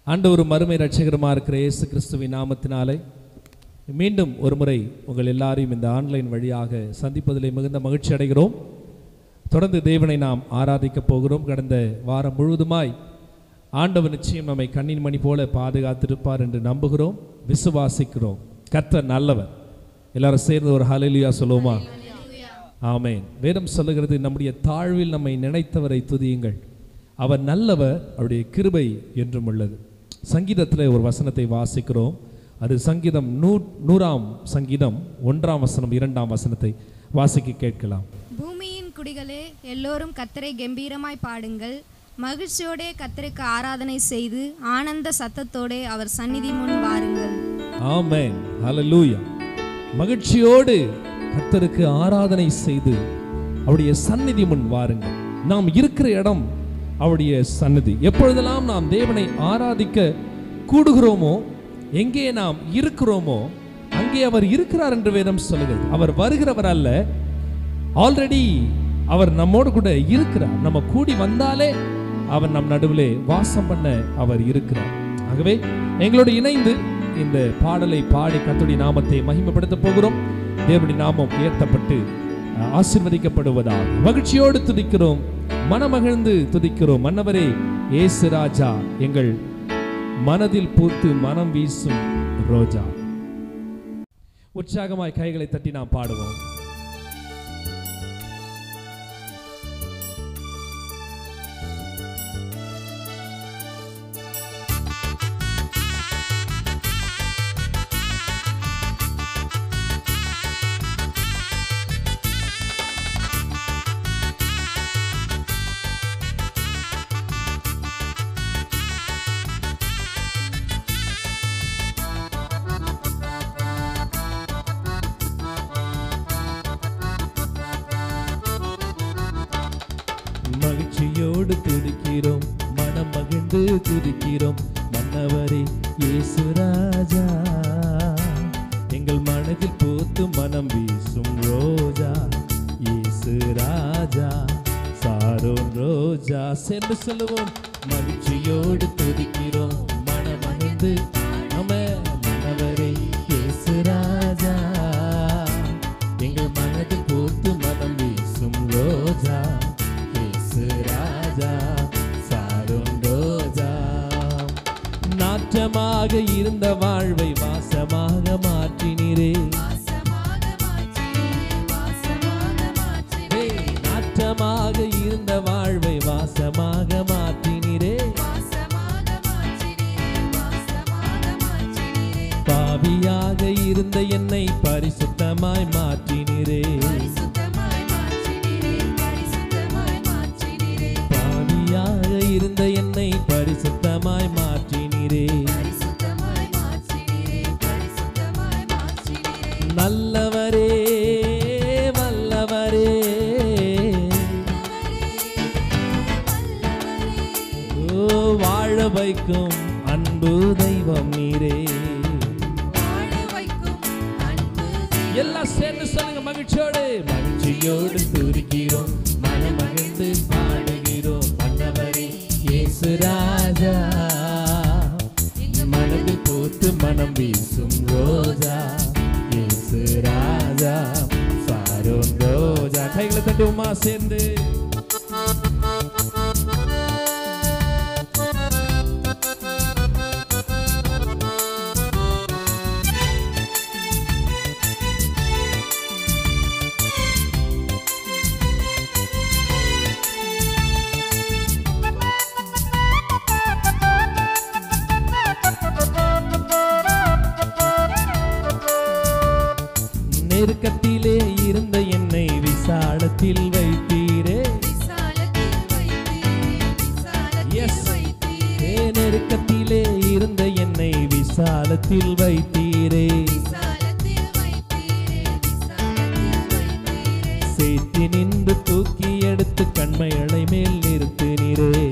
ஆண்டவரும் மறுமை ரட்சகரமாக இருக்கிற இயேசு கிறிஸ்துவின் நாமத்தினாலே மீண்டும் ஒரு முறை உங்கள் எல்லாரையும் இந்த ஆன்லைன் வழியாக சந்திப்பதிலே மிகுந்த மகிழ்ச்சி அடைகிறோம் தொடர்ந்து தேவனை நாம் ஆராதிக்கப் போகிறோம் கடந்த வாரம் முழுவதுமாய் ஆண்டவர் நிச்சயம் நம்மை கண்ணின் மணி போல பாதுகாத்திருப்பார் என்று நம்புகிறோம் விசுவாசிக்கிறோம் கர்த்தர் நல்லவர் எல்லாரும் சேர்ந்து ஒரு ஹalleluya சொல்லுவோமா ஆமென் வேதம் சொல்லுகிறது நம்முடைய தாழ்வில் நம்மை நினைத்தவரை துதியுங்கள் அவர் நல்லவர் அவருடைய கிருபை என்றும் உள்ளது சங்கீதத்தில் ஒரு வசனத்தை வாசிக்கிறோம் அது சங்கீதம் நூ நூறாம் சங்கீதம் ஒன்றாம் வசனம் இரண்டாம் வசனத்தை வாசிக்க கேட்கலாம் பூமியின் குடிகளே எல்லோரும் கத்தரை கம்பீரமாய் பாடுங்கள் மகிழ்ச்சியோடே கத்தருக்கு ஆராதனை செய்து ஆனந்த சத்தத்தோடே அவர் சந்நிதி முன் வாருங்கள் ஆமென் ஹalleluya மகிழ்ச்சியோடு கர்த்தருக்கு ஆராதனை செய்து அவருடைய சந்நிதி முன் வாருங்கள் நாம் இருக்கிற இடம் அவருடைய சந்நிதி எப்பொழுதெல்லாம் நாம் தேவனை ஆராதிக்க கூடுகிறோமோ எங்கே நாம் இருக்கிறோமோ அங்கே அவர் இருக்கிறார் என்று வேதம் சொல்லுகிறது அவர் வருகிறவர் அல்ல ஆல்ரெடி அவர் நம்மோடு கூட இருக்கிறார் நம்ம கூடி வந்தாலே அவர் நம் நடுவிலே வாசம் பண்ண அவர் இருக்கிறார் ஆகவே எங்களோடு இணைந்து இந்த பாடலை பாடி கர்த்தருடைய நாமத்தை மகிமைப்படுத்த போகிறோம் தேவனுடைய நாமம் உயர்த்தப்பட்டு அஹ், ஆசீர்வதிக்கப்படுவதாக மகிழ்ச்சியோடு துதிக்கிறோம் மனமகிழ்ந்து துதிக்கிறோம் மன்னவரே இயேசு ராஜா எங்கள் மனதில் பூத்து மனம் வீசும் ரோஜா உற்சாகமாய் கைகளை தட்டி நாம் பாடுவோம் மகிழ்ச்சியோடு துதிக்கிறோம் மனம் மகிழ்ந்து துதிக்கிறோம் மன்னவரே இயேசு ராஜா எங்கள் மனதில் பூத்து மனம் வீசும் ரோஜா இயேசு ராஜா சாரோன் ரோஜா சென்று சொல்லுவோம் மகிழ்ச்சியோடு துதிக்கிறோம் மனம் மகிழ்ந்து நம்ம மன்னவரே இயேசு ராஜா எங்கள் மனதில் பூத்து மனம் வீசும் ரோஜா இயேசு ராஜா சாரும் ரோஜா நாற்றமாக இருந்த வாழ்வை வாசமாக மாற்றினீரே ஹே, நாற்றமாக இருந்த வாழ்வை வாசமாக மாற்றினீரே பாவியாக இருந்த என்னை பரிசுத்தமாய் மாற்றினீரே பாவியாக இருந்த என்னை பரிசுத்தமாய் மாற்றினீரே நல்லவரே வல்லவரே ஓ வாழ வைக்கும் அன்பு தெய்வம் நீரே எல்லாம் சேர்ந்து சொல்லுங்க மகிழ்ச்சியோடு மகிழ்ச்சியோடு துதிக்கிறோம் மனம் மகிழ்ந்து பாடுகிறோம் மன்னவரே இயேசு ராஜா மனதில் போட்டு மனம் வீசும் ரோஜா இயேசு ராஜா சாரோன் ரோஜா கைகளை தட்டி உமா சேர்ந்து நெருக்கத்திலே இருந்த என்னை விசாலத்தில் வைத்தீரே Yes. ஏ நெருக்கத்திலே இருந்த என்னை விசாலத்தில் வைத்தீரே சேத்தி நின்று தூக்கி எடுத்து கண்மைகளை மேல் நிறுத்தினீரே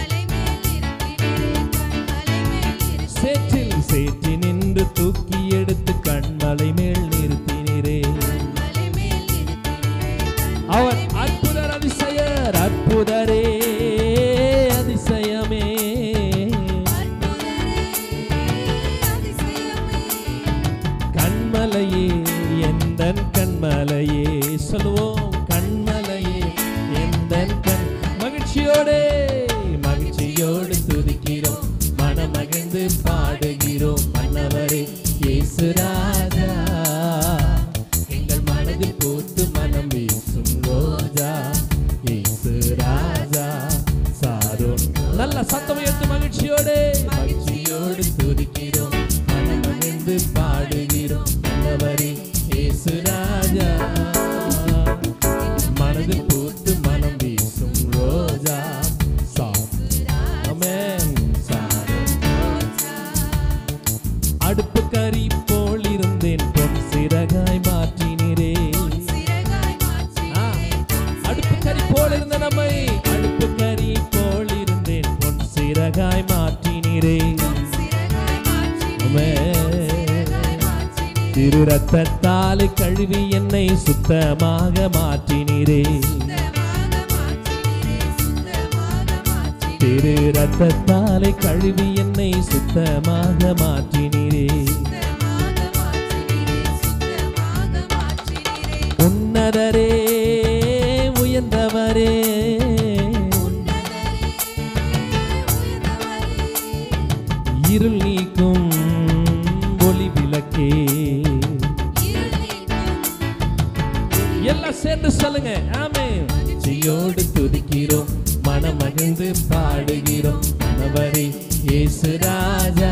சேற்றில் சேற்றி நின்று தூக்கி எடுத்து கண்மலை மேல் நிறுத்தினீரே அவர் அற்புதர் அதிசயர் அற்புதரே அதிசயமே மாற்றினீரே ஆமென். திரு ரத்தத்தால் கழுவி என்னை சுத்தமாக மாற்றினீரே திரு ரத்தத்தால் கழுவி என்னை சுத்தமாக மாற்றினீரே உன்னதரே உயர்ந்தவரே இருள் நீக்கும் ஒளி விளக்கே எல்லாம் சேர்ந்து சொல்லுங்க ஆமே ஜியோடு துதிக்கிறோம் மனமகிழ்ந்து பாடுகிறோம் மனவரே இயேசு ராஜா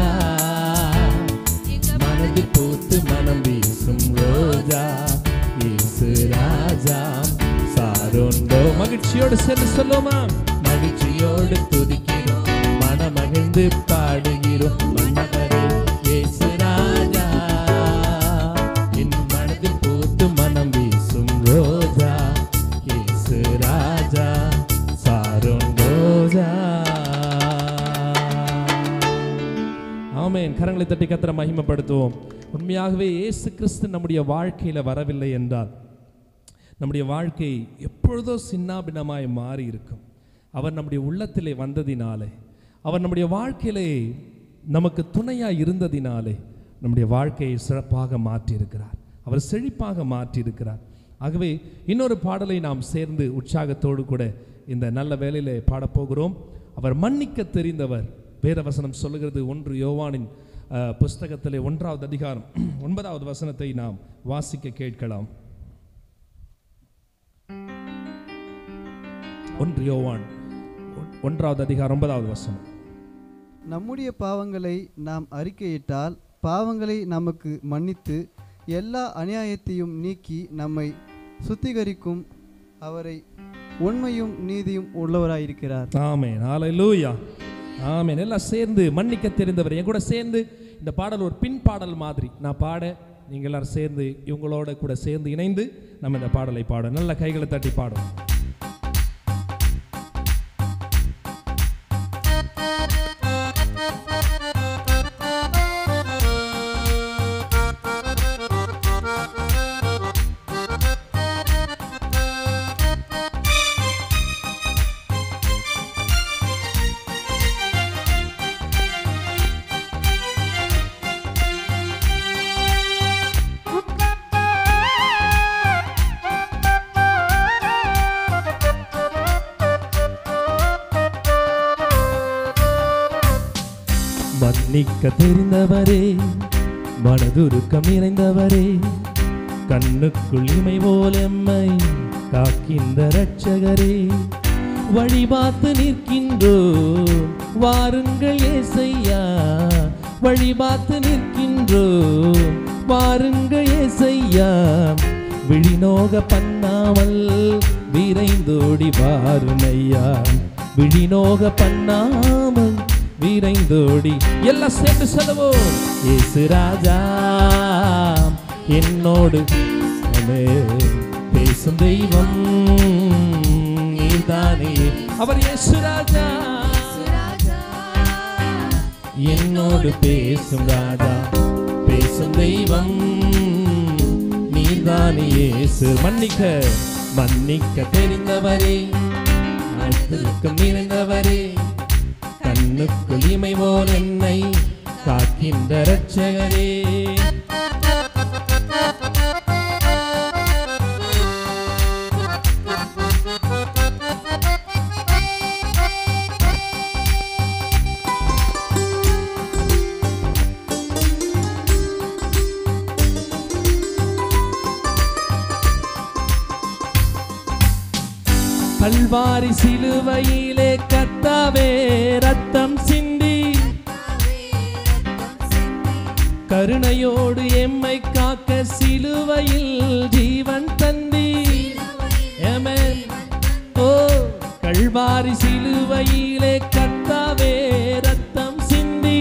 மனது பூத்து மனம் வீசும் ரோஜா இயேசு ராஜா சாரோண்டோ மகிழ்ச்சியோடு சேர்ந்து சொல்லுமா மகிழ்ச்சியோடு துதிக்கிறோம் மனமகிழ்ந்து பாடுகிறோம் மன்னவரே இயேசு ராஜா என் மனதில் பூத்து மனம் வீசும் ரோஜா இயேசு ராஜா சாரோன் ரோஜா ஆமென் கரங்களை தட்டி கத்திர மகிமைப்படுத்துவோம் உண்மையாகவே இயேசு கிறிஸ்து நம்முடைய வாழ்க்கையில வரவில்லை என்றால் நம்முடைய வாழ்க்கை எப்பொழுதோ சின்னாபின்னமாய் மாறி இருக்கும் அவர் நம்முடைய உள்ளத்திலே வந்ததினாலே அவர் நம்முடைய வாழ்க்கையிலே நமக்கு துணையாக இருந்ததினாலே நம்முடைய வாழ்க்கையை சிறப்பாக மாற்றியிருக்கிறார் அவர் செழிப்பாக மாற்றியிருக்கிறார் ஆகவே இன்னொரு பாடலை நாம் சேர்ந்து உற்சாகத்தோடு கூட இந்த நல்ல வேலையிலே பாடப்போகிறோம் அவர் மன்னிக்க தெரிந்தவர் வேதவசனம் சொல்லுகிறது ஒன்று யோவானின் அஹ், புஸ்தகத்திலே ஒன்றாவது அதிகாரம் ஒன்பதாவது வசனத்தை நாம் வாசிக்க கேட்கலாம் ஒன்று யோவான் ஒன்- ஒன்றாவது அதிகாரம் ஒன்பதாவது வசனம் நம்முடைய பாவங்களை நாம் அறிக்கையிட்டால் பாவங்களை நமக்கு மன்னித்து எல்லா அநியாயத்தையும் நீக்கி நம்மை சுத்திகரிக்கும் அவரை உண்மையும் நீதியும் உள்ளவராயிருக்கிறார் ஆமென் ஹalleluya ஆமென் எல்லாம் சேர்ந்து மன்னிக்க தெரிந்தவர் என் கூட சேர்ந்து இந்த பாடல் ஒரு பின் பாடல் மாதிரி நான் பாட நீங்கள் எல்லாரும் சேர்ந்து இவங்களோட கூட சேர்ந்து இணைந்து நம்ம இந்த பாடலை பாட நல்ல கைகளை தட்டி பாடும் மன்னிக்க தெரிந்தவரே மனதுருக்கம் நிறைந்தவரே கண்ணுக்குள் இமை போல் எம்மை காக்கின்ற ரட்சகரே வழி பார்த்து நிற்கின்றோம் வாருங்கள் ஏசையா வழி பார்த்து நிற்கின்றோம் வாருங்கள் ஏசையா விழிநோக பண்ணாமல் விரைந்தோடி வாருமையா விழிநோக பண்ணாமல் விரைந்தோடி எல்லாம் சேர்ந்து செலவோம் இயேசு ராஜா என்னோடு அமே, பேசும் தெய்வம் நீதானே அவர் இயேசு ராஜா என்னோடு பேசும் ராஜா பேசும் தெய்வம் நீதானே இயேசு மன்னிக்க மன்னிக்க தெரிந்தவரே அழுத்தம் நிறைந்தவரே கண்ணுக்குள் இமை போல் என்னை காக்கின்ற ரட்சகரே கல்வாரி சிலுவையிலே கத்தாவே ரத்தம் சிந்தி கருணையோடு எம்மை காக்க சிலுவையில் ஜீவன் தந்தி Amen. ஓ கல்வாரி சிலுவையிலே கத்தாவே ரத்தம் சிந்தி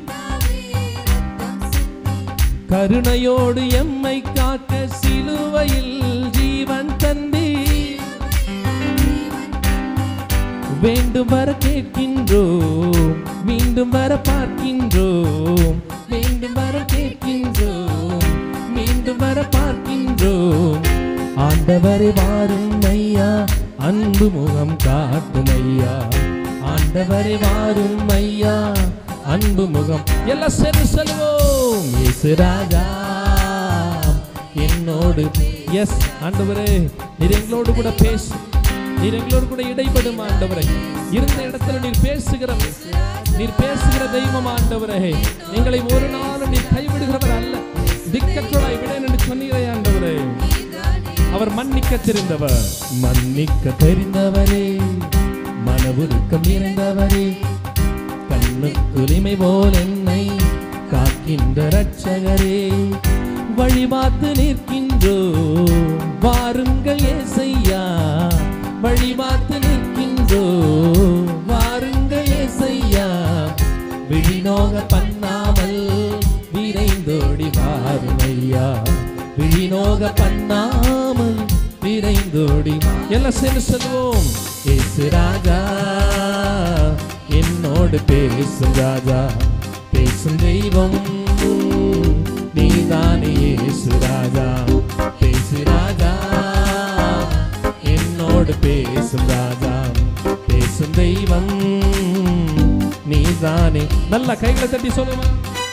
கருணையோடு எம்மை காக்க சிலுவையில் ஜீவன் தந்தி வேண்டும் வர கேட்கின்றோம் மீண்டும் வர பார்க்கின்றோம் வேண்டும் வர கேட்கின்றோம் மீண்டும் வர பார்க்கின்றோம் ஆண்டவரை வாரும் ஐயா அன்பு முகம் காட்டும் ஐயா ஆண்டவரை வாரும் ஐயா அன்பு முகம் எல்லாம் சேர்ந்து சொல்லுவோம் இயேசு ராஜா என்னோடு எஸ் ஆண்டவரே நீர் எங்களோடு கூட பேசு நீர் எங்களோடு கூட இடைப்படும் ஆண்டவரே இருந்த இடத்துல நீர் பேசுகிற நீர் பேசுகிற தெய்வம் ஆண்டவரே எங்களை ஒரு நாளும் நீர் கைவிடுகிறவர் அல்ல திக்கற்றோடாய் விட என்று சொன்னீரே ஆண்டவரே அவர் மன்னிக்க தெரிந்தவர் மன்னிக்க தெரிந்தவரே மனவுருக்கம் நிறைந்தவரே கண்ணுக்குளிமை போல் என்னை காக்கின்ற ரட்சகரே வழிபாத்து நிற்கின்றோ வாருங்கள் ஏசையா வழிபாத்து நிற்கின்றோ வாருங்கள் ஏசையா விழிநோக பண்ணாமல் விரைந்தோடி வாருமையா விழிநோக பண்ணாமல் விரைந்தோடி எல்லாம் சேர்ந்து சொல்லுவோம் ஏசு ராஜா என்னோடு பேசும் ராஜா பேசும் தெய்வம் நீதானே இயேசு ராஜா பேசு ராஜா என்னோடு பேசும் ராஜா பேசும் தெய்வம் நீதானே நல்ல கைகளை தட்டி சொல்லுமா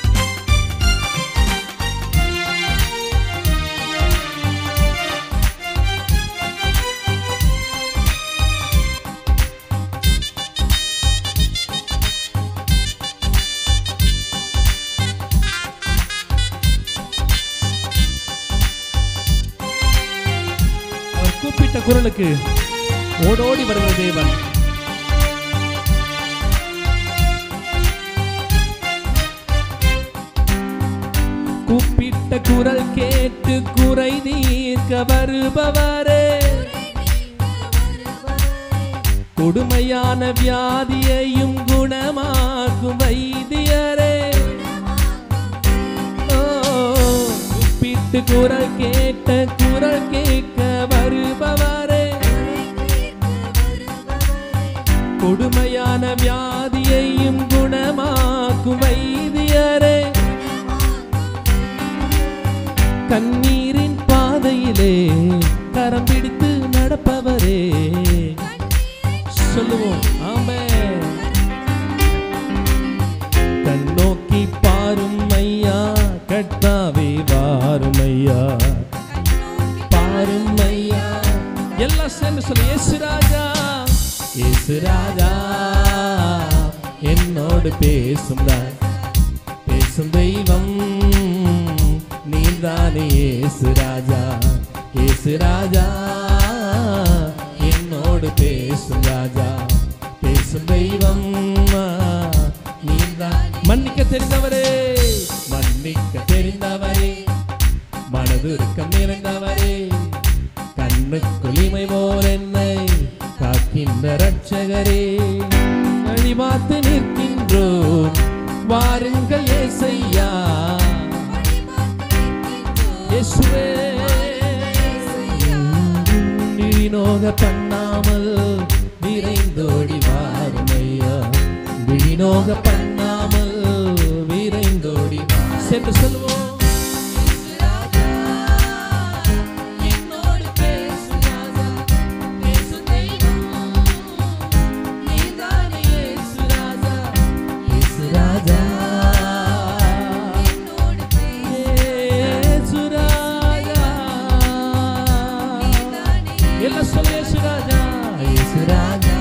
அவர் கூப்பிட்ட குரலுக்கு ஓடோடி வருகிற தேவன் கூப்பிட்ட குரல் கேட்டு குறை தீர்க்க வருபவரே கொடுமையான வியாதியையும் குணமாக்கும் வைத்தியரே ஓ, கூப்பிட்டு குரல் கேட்ட குரல் கேட்க வருபவரே கொடுமையான வியாதியையும் குணமாக்கும் வைத்தியரே கண்ணீரின் பாதையிலே கரம் பிடித்து நடப்பவரே சொல்லுவோம் ஆமே கண்ணோக்கி பாரும் ஐயா கட்டாவே வாரும் ஐயா பாரும் ஐயா எல்லாம் சேர்ந்து சொல்லு இயேசு ராஜா இயேசு ராஜா என்னோடு பேசும் ரா- பேசும் தெய்வம் நீதானே இயேசு ராஜா இயேசு ராஜா என்னோடு பேசும் ராஜா பேசும் தெய்வம் நீதான் மன்னிக்க தெரிந்தவரே மன்னிக்க தெரிந்தவரே மனதுருக்கம் நிறைந்தவரே கண்ணுக்குளிமை போல் என்னை காக்கின்ற ரட்சகரே வழிபாத்து நிற்கின்றோம் வாருங்கள் ஏசையா இயேசுவே விழிநோக பண்ணாமல் விரைந்தோடி வாருமையா விழிநோக பண்ணாமல் விரைந்தோடி வா. சென்று சொல்லுவோம் என்னோடு பேசும் ராஜா, பேசும் தெய்வம். நீதானே இயேசு ராஜா, இயேசு ராஜா. இயேசு ராஜா. எல்லாம் சொல்லு இயேசு ராஜா, இயேசு ராஜா.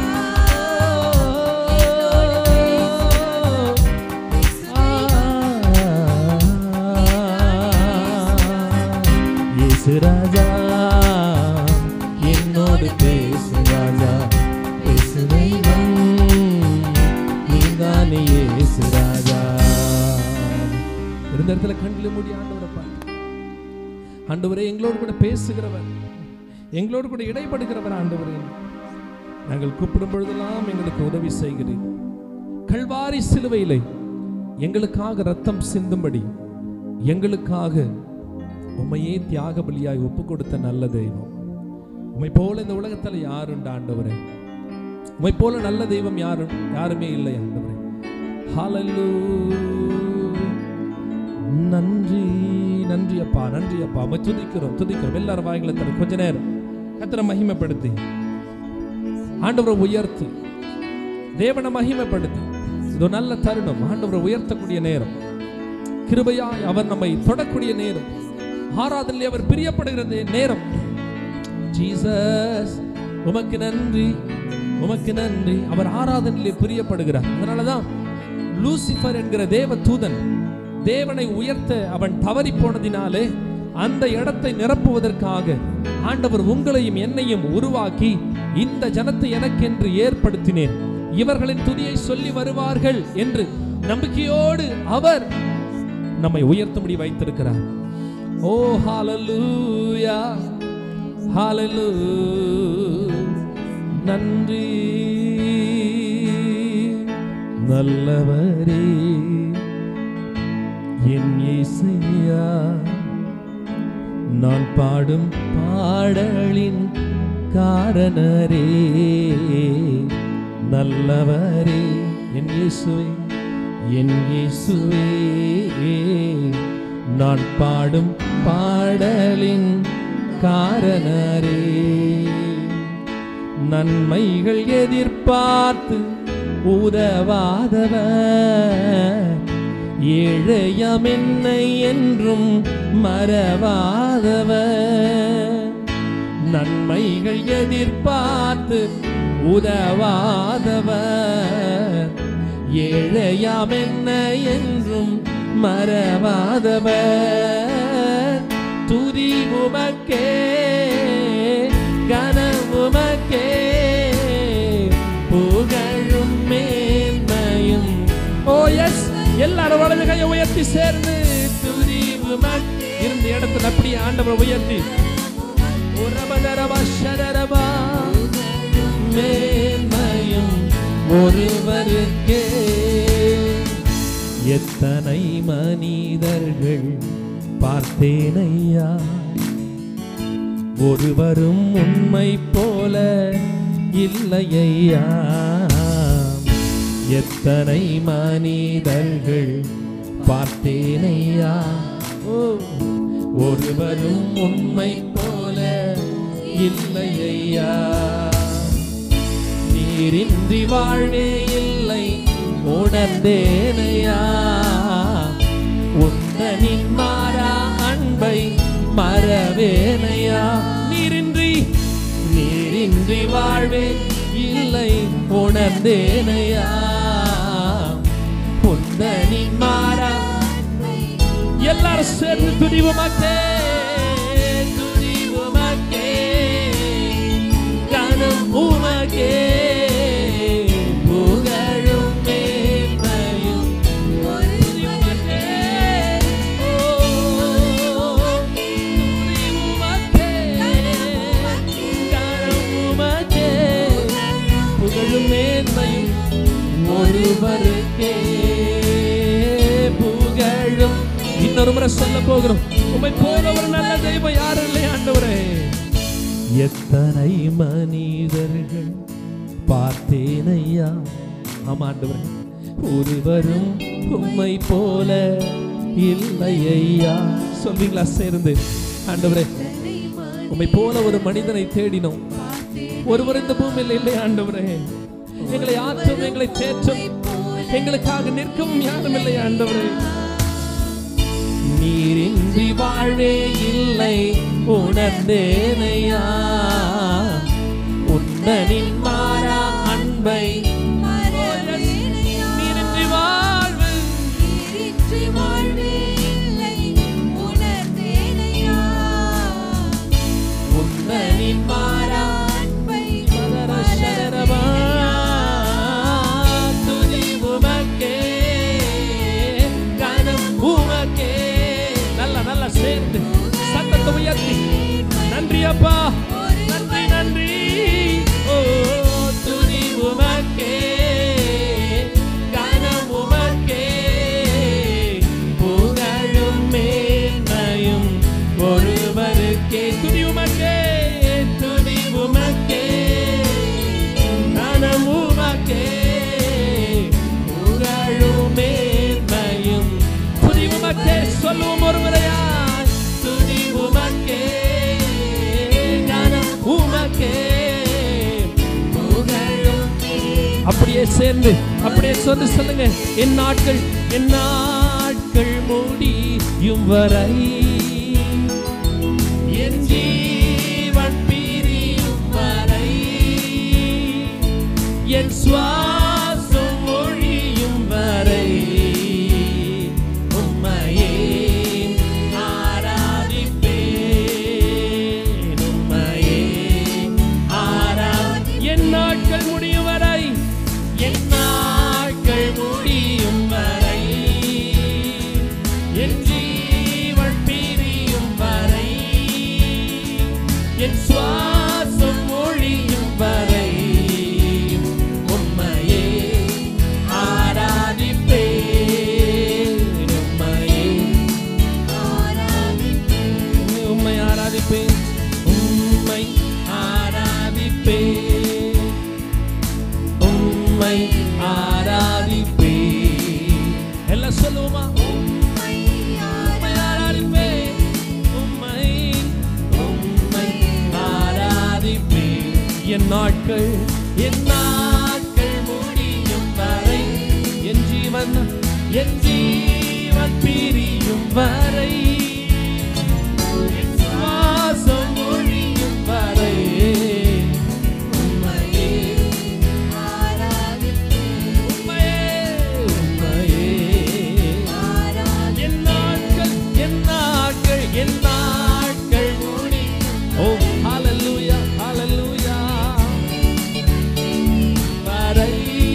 இயேசு ராஜா என்னோடு பேசு ராஜா பேசு தெய்வம் நீதானே இயேசு ராஜா இருந்த இடத்துல கண்ணில் மூடி ஆண்டவரை பார்த்து ஆண்டவரே எங்களோடு கூட பேசுகிறவர் எங்களோடு கூட இடைப்படுகிறவர் ஆண்டவரே நாங்கள் கூப்பிடும் பொழுதெல்லாம் எங்களுக்கு உதவி செய்கிறீர் கல்வாரி சிலுவையிலே எங்களுக்காக ரத்தம் சிந்தும்படி எங்களுக்காக உம்மையே தியாக பலியாய் ஒப்பு கொடுத்த நல்ல தெய்வம் உம்மை போல இந்த உலகத்தில் யாருண்டு ஆண்டவரே உம்மை போல நல்ல தெய்வம் யாரும் யாருமே இல்லை ஆண்டவரே ஹalleluya நன்றி நன்றி அப்பா நன்றி அப்பா உம்மை துதிக்கிறோம் துதிக்கிறோம் எல்லாரும் வாய்களை தர கொஞ்ச நேரம் கத்தரை மகிமைப்படுத்தி ஆண்டவரை உயர்த்தி தேவனை மகிமைப்படுத்தி இது ஒரு நல்ல தருணம் ஆண்டவரை உயர்த்தக்கூடிய நேரம் கிருபையாய் அவர் நம்மை தொடக்கூடிய நேரம் ஆராதனை அவர் பிரியப்படுகிற நே- நேரம் ஜீசஸ் உமக்கு நன்றி உமக்கு நன்றி அவர் ஆராதனையிலே பிரியப்படுகிறார் அதனாலதான் லூசிபர் என்கிற தேவ தூதன் தேவனை உயர்த்த அவன் தவறி போனதினாலே அந்த இடத்தை நிரப்புவதற்காக ஆண்டவர் உங்களையும் என்னையும் உருவாக்கி இந்த ஜனத்தை எனக்கென்று ஏற்படுத்தினேன் இவர்களின் துதியை சொல்லி வருவார்கள் என்று நம்பிக்கையோடு அவர் நம்மை உயர்த்தும்படி வைத்திருக்கிறார் ஓ ஹalleluya ஹalleluya நன்றி நல்லவரே என் இசையா நான் பாடும் பாடலின் காரணரே நல்லவரே என் இயேசுவே என் இயேசுவே நான் பாடும் பாடலின் காரணரே நன்மைகள் எதிர்பார்த்து உதவாதவர் ஏழையம் என்னை என்றும் மறவாதவர் நன்மைகள் எதிர்பார்த்து உதவாதவர் ஏழையாம் என்ன என்றும் மறவாதவர் துதி உமக்கே கனவுமக்கே புகழும் மேன்மையும் ஓ எஸ் எல்லாரும் வலது கையை உயர்த்தி சேர்ந்து துதி உமக்கே இருந்த இடத்துல அப்படியே ஆண்டவர் உயர்த்தி உரபதரபா ஷரரபா மேன்மையும் ஒருவருக்கே எத்தனை மனிதர்கள் பார்த்தேனையா ஒருவரும் உண்மை போல இல்லையா எத்தனை மனிதர்கள் பார்த்தேனையா ஓ ஒருவரும் உண்மை போல இல்லையா நீரின்றி வாழ்வே இல்லை உணர்ந்தேனையா உந்தனின் மாறா அன்பை மறவேனையா நீரின்றி நீரின்றி வாழ்வே இல்லை உணர்ந்தேனையா உந்தனின் மாறா எல்லாரும் சேர்ந்து துணிவுமாக்கே துணிவுமாக்கே கனம் உமக்கே புகழும் மேன்மையும் துதிவுமக்கே. ஓ, துதிவுமக்கே. கனம் உமக்கே. புகழும் மேன்மையும் ஒருவருக்கே புகழும் இன்னொரு முறை சொல்ல போகிறோம் உண்மை போல ஒரு நல்ல தெய்வம் யாரும் இல்லை ஆண்டவரே எத்தனை மனிதர்கள் பார்த்தேனையா ஆமா ஆண்டவரே ஒருவரும் உம்மை போல இல்லை ஐயா சொல்வீங்களா சேர்ந்து ஆண்டவரே உம்மை போல ஒரு மனிதனை தேடினோம் ஒருவர் இந்த பூமியில் இல்லை ஆண்டவரே எங்களை ஆற்றும் எங்களை தேற்றும் எங்களுக்காக நிற்கவும் யாரும் இல்லை ஆண்டவரே நீரின்றி வாழ்வே இல்லை உணர்ந்தேனையா உன்னனின் மாறா அன்பை நீரின்றி வாழ்வு உன்னனின் மாறா சதர சதரபா துதி உமக்கே கனம் உமக்கே நல்ல நல்ல சேர்ந்து சத்தத்தை உயர்த்தி நன்றி அப்பா நன்றி நன்றி ஓ துதி உமக்கே அப்படியே சேர்ந்து அப்படியே சொல்லி சொல்லுங்க என் நாட்கள் என் நாட்கள் முடியும் வரை என் ஜீவன் பிரியும் வரை என் சுவாசம் ஒழியும் வரை உம்மையே ஆராதிப்பேன் உம்மையே ஆராதி என் நாட்கள் முடியும் வரை என் நாட்கள் முடியும் வரை என் ஜீவன் பிரியும் வரை என் சுவாசம் ஒழியும் வரை உம்மையே ஆராதிப்பேன் உம்மையே உம்மை ஆராதிப்பேன் உம்மை ஆராதிப்பேன் உம்மை ஆராதிப்பேன் எல்லாம் சொல்லுவோமா உம்மை ஆராதிப்பேன் உம்மை உம்மை ஆராதிப்பேன் என் நாட்கள் என் நாட்கள் முடியும் வரை என் ஜீவன் என் ஜீவன் பிரியும் வரை என் சுவாசம் ஒழியும் வரை உம்மையே உம்மையே உம்மையே என் நாட்கள் என் நாட்கள் என் நாட்கள் முடி ஓ ஹalleluya ஹalleluya வரை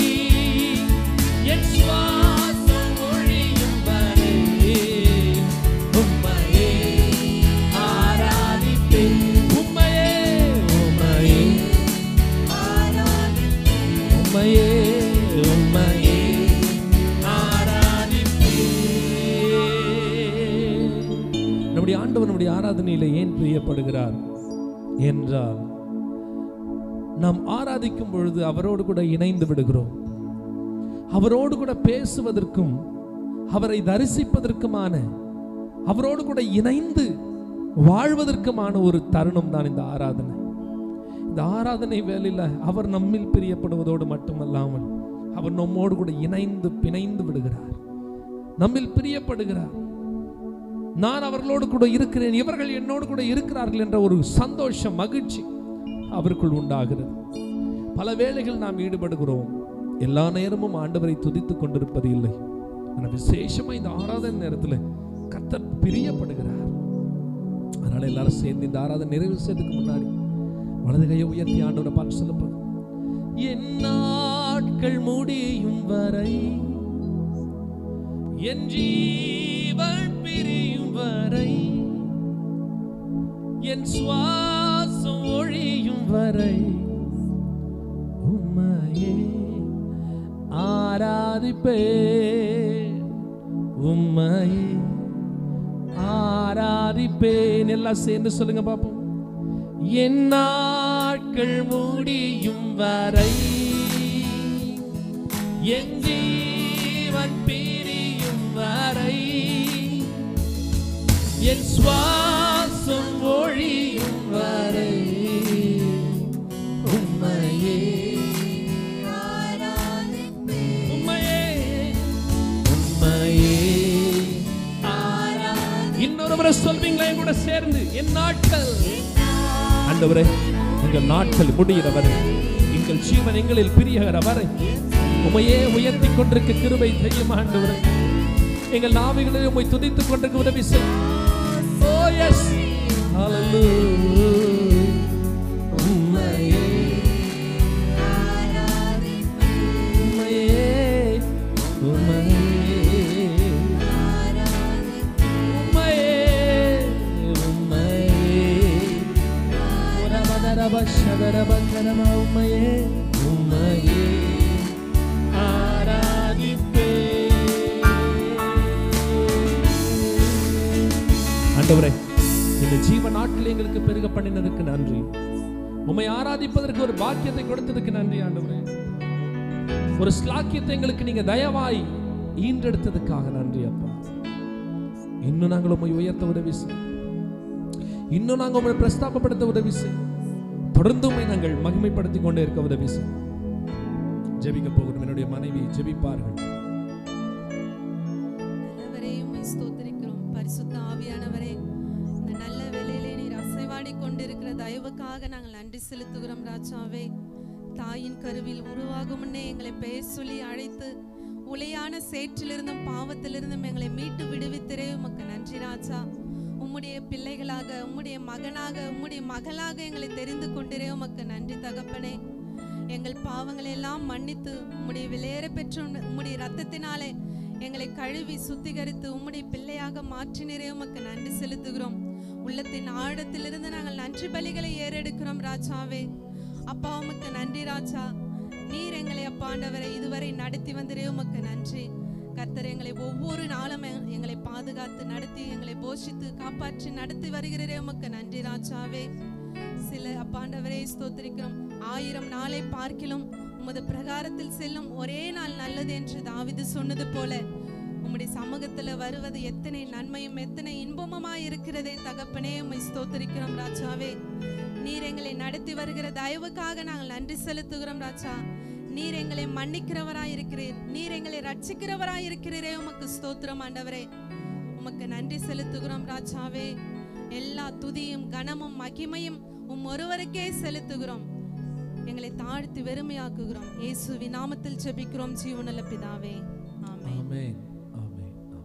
என் சுவாசம் ஒழியும் வரை உம்மையே ஆராதிப்பேன் உம்மையே உம்மையே உம்மையே உம்மையே ஆராதிப்பேன் நம்முடைய ஆண்டவர் நம்முடைய ஆராதனையில ஏன் பிரியப்படுகிறார் என்றால் நாம் ஆராதிக்கும் பொழுது அவரோடு கூட இணைந்து விடுகிறோம் அவரோடு கூட பேசுவதற்கும் அவரை தரிசிப்பதற்குமான அவரோடு கூட இணைந்து வாழ்வதற்குமான ஒரு தருணம் தான் இந்த ஆராதனை இந்த ஆராதனை வேலையில அவர் நம்மில் பிரியப்படுவதோடு மட்டுமல்லாமல் அவர் நம்மோடு கூட இணைந்து பிணைந்து விடுகிறார் நம்மில் பிரியப்படுகிறார் நான் அவர்களோடு கூட இருக்கிறேன் இவர்கள் என்னோடு கூட இருக்கிறார்கள் என்ற ஒரு சந்தோஷம் மகிழ்ச்சி அவருக்குள் உண்டாகிறது பல வேளைகள் நாம் ஈடுபடுகிறோம் எல்லா நேரமும் ஆண்டவரை துதித்துக் கொண்டிருப்பது இல்லை ஆனால் விசேஷமா இந்த ஆராதனை நேரத்தில் கர்த்தர் பிரியப்படுகிறார் அதனால எல்லாரும் சேர்ந்து இந்த ஆராதனை நிறைவு செய்யறதுக்கு முன்னாடி வலது கையை உயர்த்தி ஆண்டவரை பார்த்து சொல்லப்போம் என் நாட்கள் முடியும் வரை என் ஜீவன் பிரியும் வரை என் சுவாசம் ஒழியும் வரை உம்மையே ஆராதிப்பேன் உம்மையே ஆராதிப்பேன் எல்லாம் சேர்ந்து சொல்லுங்க பாப்போம் என் நாட்கள் முடியும் வரை என் ஜீவன் பிரியும் வரை என் சுவாசம் ஒழியும் வரை உம்மையே உம்மையே உம்மையே இன்னொரு முறை சொல்வீங்களா என் கூட சேர்ந்து என் நாட்கள் ஆண்டவரே எங்கள் நாட்கள் முடிகிற வரை எங்கள் ஜீவன் எங்களில் பிரிகிற வரை உமையே உயர்த்தி கொண்டிருக்க கிருபை செய்யும் ஆண்டவரே எங்கள் நாவிகளை உம்மை துதித்துக் கொண்டிருக்க உதவி செய் ஓ எஸ் உம்மையே உம்மையே உம்மையே உம்மையே உம்மையே உரபதரபஷதரபக்கரம உம்மையே உம்மையே ஆராதிப்பேன் ஆண்டவரே இந்த ஜீவ நாட்கள் எங்களுக்கு பெருக பண்ணினதுக்கு நன்றி உம்மை ஆராதிப்பதற்கு ஒரு பாக்கியத்தை கொடுத்ததுக்கு நன்றி ஆண்டவரே ஒரு ஸ்லாக்கியத்தை எங்களுக்கு நீங்க தயவாய் ஈன்றெடுத்ததுக்காக நன்றி அப்பா இன்னும் நாங்கள் உம்மை உயர்த்த உதவி செய் இன்னும் நாங்கள் உம்மை பிரஸ்தாபப்படுத்த உதவி செய் தொடர்ந்து உம்மை நாங்கள் மகிமைப்படுத்திக் கொண்டே இருக்க உதவி செய் ஜெபிக்க போகிறோம் என்னுடைய மனைவி ஜெபிப்பார்கள் நல்லவரே உம்மை ஸ்தோத்திரிக்கிறோம் பரிசுத்த ஆவியானவரே இந்த நல்ல வேலையிலே நீர் அசைவாடி கொண்டிருக்கிற தயவுக்காக நாங்கள் நன்றி செலுத்துகிறோம் ராஜாவே தாயின் கருவில் உருவாகும் முன்னே எங்களை பெயர் சொல்லி அழைத்து உளையான சேற்றிலிருந்தும் பாவத்திலிருந்தும் எங்களை மீட்டு விடுவித்திரே உமக்கு நன்றி ராஜா உம்முடைய பிள்ளைகளாக உம்முடைய மகனாக உம்முடைய மகளாக எங்களை தெரிந்து கொண்டிரே உமக்கு நன்றி தகப்பனே எங்கள் பாவங்களை எல்லாம் மன்னித்து உம்முடைய விலையேற பெற்ற உம்முடைய ரத்தத்தினாலே எங்களை கழுவி சுத்திகரித்து உம்முடைய பிள்ளையாக மாற்றினரே உமக்கு நன்றி செலுத்துகிறோம் உள்ளத்தின் ஆழத்திலிருந்து நாங்கள் நன்றி பலிகளை ஏறெடுக்கிறோம் ராஜாவே அப்பா உமக்கு நன்றி ராஜா நீர் எங்களை அப்பா ஆண்டவரை இதுவரை நடத்தி வந்தரே உமக்கு நன்றி கர்த்தர் எங்களை ஒவ்வொரு நாளும் எ- எங்களை பாதுகாத்து நடத்தி எங்களை போஷித்து காப்பாற்றி நடத்தி வருகிறரே உமக்கு நன்றி ராஜாவே சில அப்பாண்டவரே ஸ்தோத்திரிக்கிறோம் ஆயிரம் நாளை பார்க்கிலும் உமது பிரகாரத்தில் செல்லும் ஒரே நாள் நல்லது என்று தாவிது சொன்னது போல உம்முடைய சமூகத்துல வருவது எத்தனை நன்மையும் எத்தனை இன்பமுமாய் இருக்கிறதே தகப்பனே உம்மை ஸ்தோத்திரிக்கிறோம் ராஜாவே நீர் எங்களை நடத்தி வருகிற தயவுக்காக நாங்கள் நன்றி செலுத்துகிறோம் ராஜா நீர் எங்களை மன்னிக்கிறவராய் இருக்கிறீர் நீர் எங்களை ரட்சிக்கிறவராய் இருக்கிறீரே உமக்கு ஸ்தோத்திரம் ஆண்டவரே உமக்கு நன்றி செலுத்துகிறோம் ராஜாவே எல்லா துதியும் கனமும் மகிமையும் உம் ஒருவருக்கே செலுத்துகிறோம் எங்களை தாழ்த்தி வெறுமையாக்குகிறோம் இயேசுவின் நாமத்தில் ஜெபிக்கிறோம் ஜீவனல்ல பிதாவே ஆமென் ஆமென் ஆமென் ஆமென்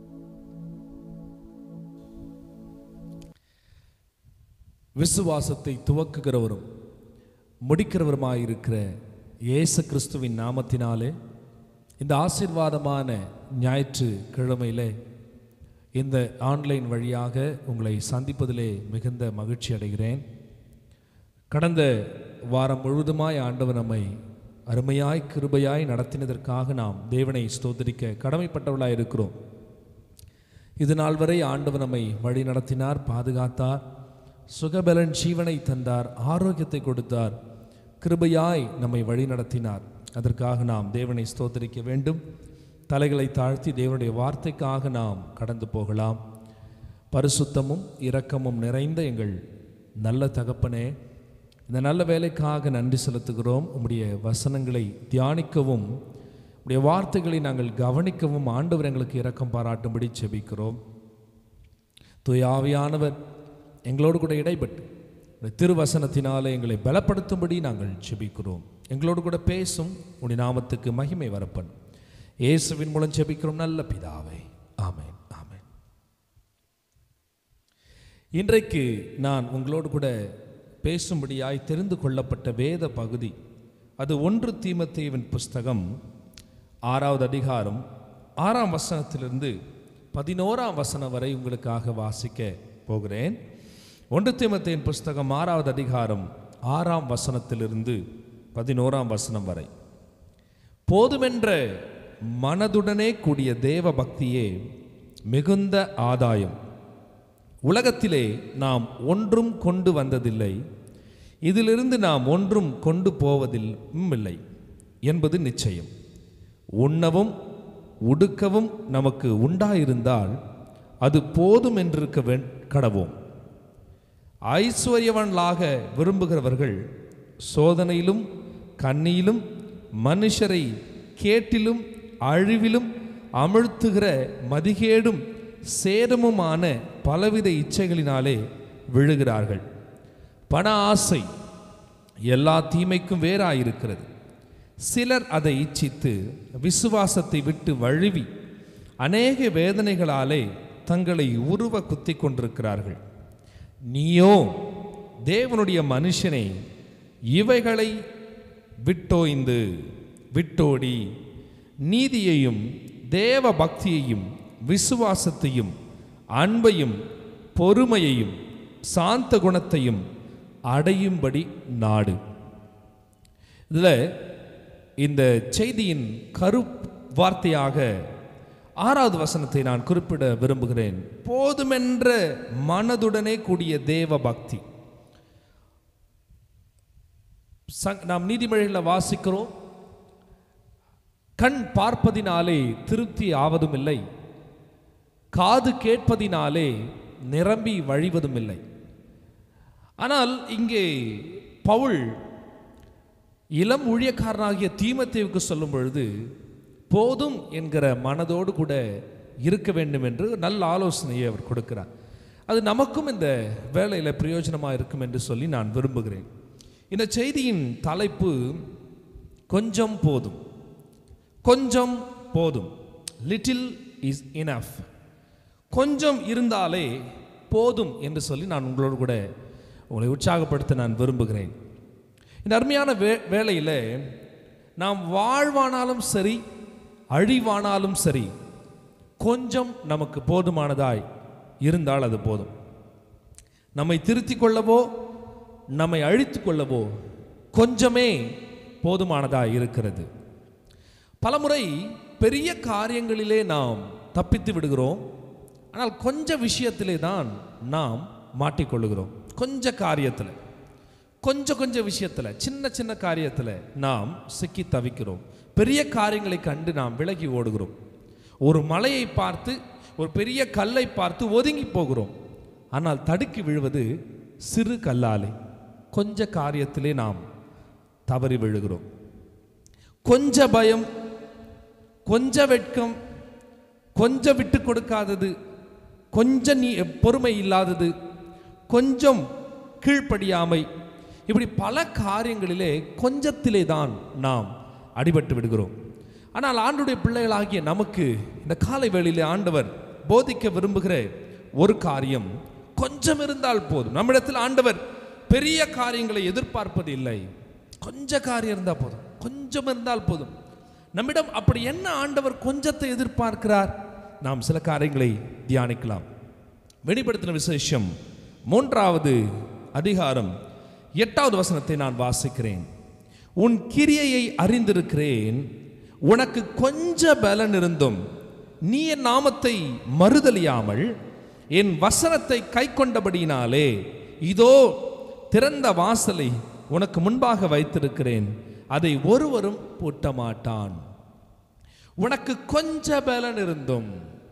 விசுவாசத்தை துவக்குகிறவரும் முடிக்கிறவருமாயிருக்கிற இயேசு கிறிஸ்துவின் நாமத்தினாலே இந்த ஆசீர்வாதமான ஞாயிற்று கிழமையிலே இந்த ஆன்லைன் வழியாக உங்களை சந்திப்பதிலே மிகுந்த மகிழ்ச்சி அடைகிறேன் கடந்த வாரம் முழுவதுமாய் ஆண்டவர் நம்மை அருமையாய் கிருபையாய் நடத்தினதற்காக நாம் தேவனை ஸ்தோத்திரிக்க கடமைப்பட்டவர்களாய் இருக்கிறோம் இது நாள் வரை ஆண்டவர் நம்மை வழி நடத்தினார் பாதுகாத்தார் சுகபலன் ஜீவனை தந்தார் ஆரோக்கியத்தை கொடுத்தார் கிருபையாய் நம்மை வழி நடத்தினார் அதற்காக நாம் தேவனை ஸ்தோத்திரிக்க வேண்டும் தலைகளை தாழ்த்தி தேவனுடைய வார்த்தைக்காக நாம் கடந்து போகலாம் பரிசுத்தமும் இரக்கமும் நிறைந்த எங்கள் நல்ல தகப்பனே இந்த நல்ல வேலைக்காக நன்றி செலுத்துகிறோம் உம்முடைய வசனங்களை தியானிக்கவும் உம்முடைய வார்த்தைகளை நாங்கள் கவனிக்கவும் ஆண்டவர் எங்களுக்கு இரக்கம் பாராட்டும்படி செபிக்கிறோம் தூயாவியானவர் எங்களோடு கூட இடைப்பட்டு உம்முடைய திருவசனத்தினாலே எங்களை பலப்படுத்தும்படி நாங்கள் செபிக்கிறோம் எங்களோடு கூட பேசும் உடைய நாமத்துக்கு மகிமை வரப்பன் இயேசுவின் மூலம் செபிக்கிறோம் நல்ல பிதாவே ஆமென் ஆமென் இன்றைக்கு நான் உங்களோடு கூட பேசும்படியாய் தெரிந்து கொள்ளப்பட்ட வேத பகுதி அது ஒன்று தீமத்தேவின் புஸ்தகம் ஆறாவது அதிகாரம் ஆறாம் வசனத்திலிருந்து பதினோராம் வசனம் வரை உங்களுக்காக வாசிக்க போகிறேன் ஒன்று தீமத்தேவின் புஸ்தகம் ஆறாவது அதிகாரம் ஆறாம் வசனத்திலிருந்து பதினோராம் வசனம் வரை போதுமென்ற மனதுடனே கூடிய தேவ பக்தியே மிகுந்த ஆதாயம் உலகத்திலே நாம் ஒன்றும் கொண்டு வந்ததில்லை இதிலிருந்து நாம் ஒன்றும் கொண்டு போவதில் இல்லை என்பது நிச்சயம் உண்ணவும் உடுக்கவும் நமக்கு உண்டாயிருந்தால் அது போதும் என்றிருக்க வேண் கடவோம் ஐஸ்வர்யவன்களாக விரும்புகிறவர்கள் சோதனையிலும் கண்ணியிலும் மனுஷரை கேட்டிலும் அழிவிலும் அமிழ்த்துகிற மதிகேடும் சேதமுமான பலவித இச்சைகளினாலே விழுகிறார்கள் பண ஆசை எல்லா தீமைக்கும் வேறாயிருக்கிறது சிலர் அதை இச்சித்து விசுவாசத்தை விட்டு வழுவி அநேக வேதனைகளாலே தங்களை உருவ குத்தி கொண்டிருக்கிறார்கள் நீயோ தேவனுடைய மனுஷனை இவைகளை விட்டோய்ந்து விட்டோடி நீதியையும் தேவ பக்தியையும் விசுவாசத்தையும் அன்பையும் பொறுமையையும் சாந்த குணத்தையும் அடையும்படி நாடு இதில் இந்த செய்தியின் கரு வார்த்தையாக ஆறாவது வசனத்தை நான் குறிப்பிட விரும்புகிறேன் போதுமென்ற மனதுடனே கூடிய தேவ பக்தி சங்- நாம் நீதிமொழிகளில் வாசிக்கிறோம் கண் பார்ப்பதினாலே திருப்தி ஆவதும் இல்லை காது கேட்பதினாலே நிரம்பி வழிவதும் இல்லை ஆனால் இங்கே பவுல் இளம் ஊழியக்காரனாகிய தீமத்தேவுக்கு சொல்லும் பொழுது போதும் என்கிற மனதோடு கூட இருக்க வேண்டும் என்று நல்ல ஆலோசனையை அவர் கொடுக்கிறார் அது நமக்கும் இந்த வேலையில் பிரயோஜனமாக இருக்கும் என்று சொல்லி நான் விரும்புகிறேன் இந்த செய்தியின் தலைப்பு கொஞ்சம் போதும் கொஞ்சம் போதும் லிட்டில் இஸ் இனஃப் கொஞ்சம் இருந்தாலே போதும் என்று சொல்லி நான் உங்களோடு கூட உங்களை உற்சாகப்படுத்த நான் விரும்புகிறேன் இந்த அருமையான வே வேளையில் நாம் வாழ்வானாலும் சரி அழிவானாலும் சரி கொஞ்சம் நமக்கு போதுமானதாய் இருந்தால் அது போதும் நம்மை திருத்திக் கொள்ளவோ நம்மை அழித்து கொள்ளவோ கொஞ்சமே போதுமானதாய் இருக்கிறது பலமுறை பெரிய காரியங்களிலே நாம் தப்பித்து விடுகிறோம் ஆனால் கொஞ்ச விஷயத்திலே தான் நாம் மாட்டிக்கொள்ளுகிறோம் கொஞ்ச காரியத்தில் கொஞ்சம் கொஞ்சம் விஷயத்தில் சின்ன சின்ன காரியத்தில் நாம் சிக்கி தவிக்கிறோம் பெரிய காரியங்களை கண்டு நாம் விலகி ஓடுகிறோம் ஒரு மலையை பார்த்து ஒரு பெரிய கல்லை பார்த்து ஒதுங்கி போகிறோம் ஆனால் தடுக்கி விழுவது சிறு கல்லாலே கொஞ்ச காரியத்திலே நாம் தவறி விழுகிறோம் கொஞ்ச பயம் கொஞ்ச வெட்கம் கொஞ்சம் விட்டு கொடுக்காதது கொஞ்சம் நீ பொறுமை இல்லாதது கொஞ்சம் கீழ்ப்படியாமை இப்படி பல காரியங்களிலே கொஞ்சத்திலே தான் நாம் அடிபட்டு விடுகிறோம் ஆனால் ஆண்டுடைய பிள்ளைகளாகிய நமக்கு இந்த காலை வேளையிலே ஆண்டவர் போதிக்க விரும்புகிற ஒரு காரியம் கொஞ்சம் இருந்தால் போதும் நம்மிடத்தில் ஆண்டவர் பெரிய காரியங்களை எதிர்பார்ப்பது இல்லை கொஞ்ச காரியம் இருந்தால் போதும் கொஞ்சம் இருந்தால் போதும் நம்மிடம் அப்படி என்ன ஆண்டவர் கொஞ்சத்தை எதிர்பார்க்கிறார் நாம் சில காரியங்களை தியானிக்கலாம் வெளிப்படுத்தின விசேஷம் மூன்றாவது அதிகாரம் எட்டாவது வசனத்தை நான் வாசிக்கிறேன் உன் கிரியையை அறிந்திருக்கிறேன் உனக்கு கொஞ்ச பலன் இருந்தும் நீ என் நாமத்தை மறுதலியாமல் என் வசனத்தை கை கொண்டபடியினாலே இதோ திறந்த வாசலை உனக்கு முன்பாக வைத்திருக்கிறேன் அதை ஒருவரும் பூட்ட மாட்டான் உனக்கு கொஞ்ச பலன் இருந்தும்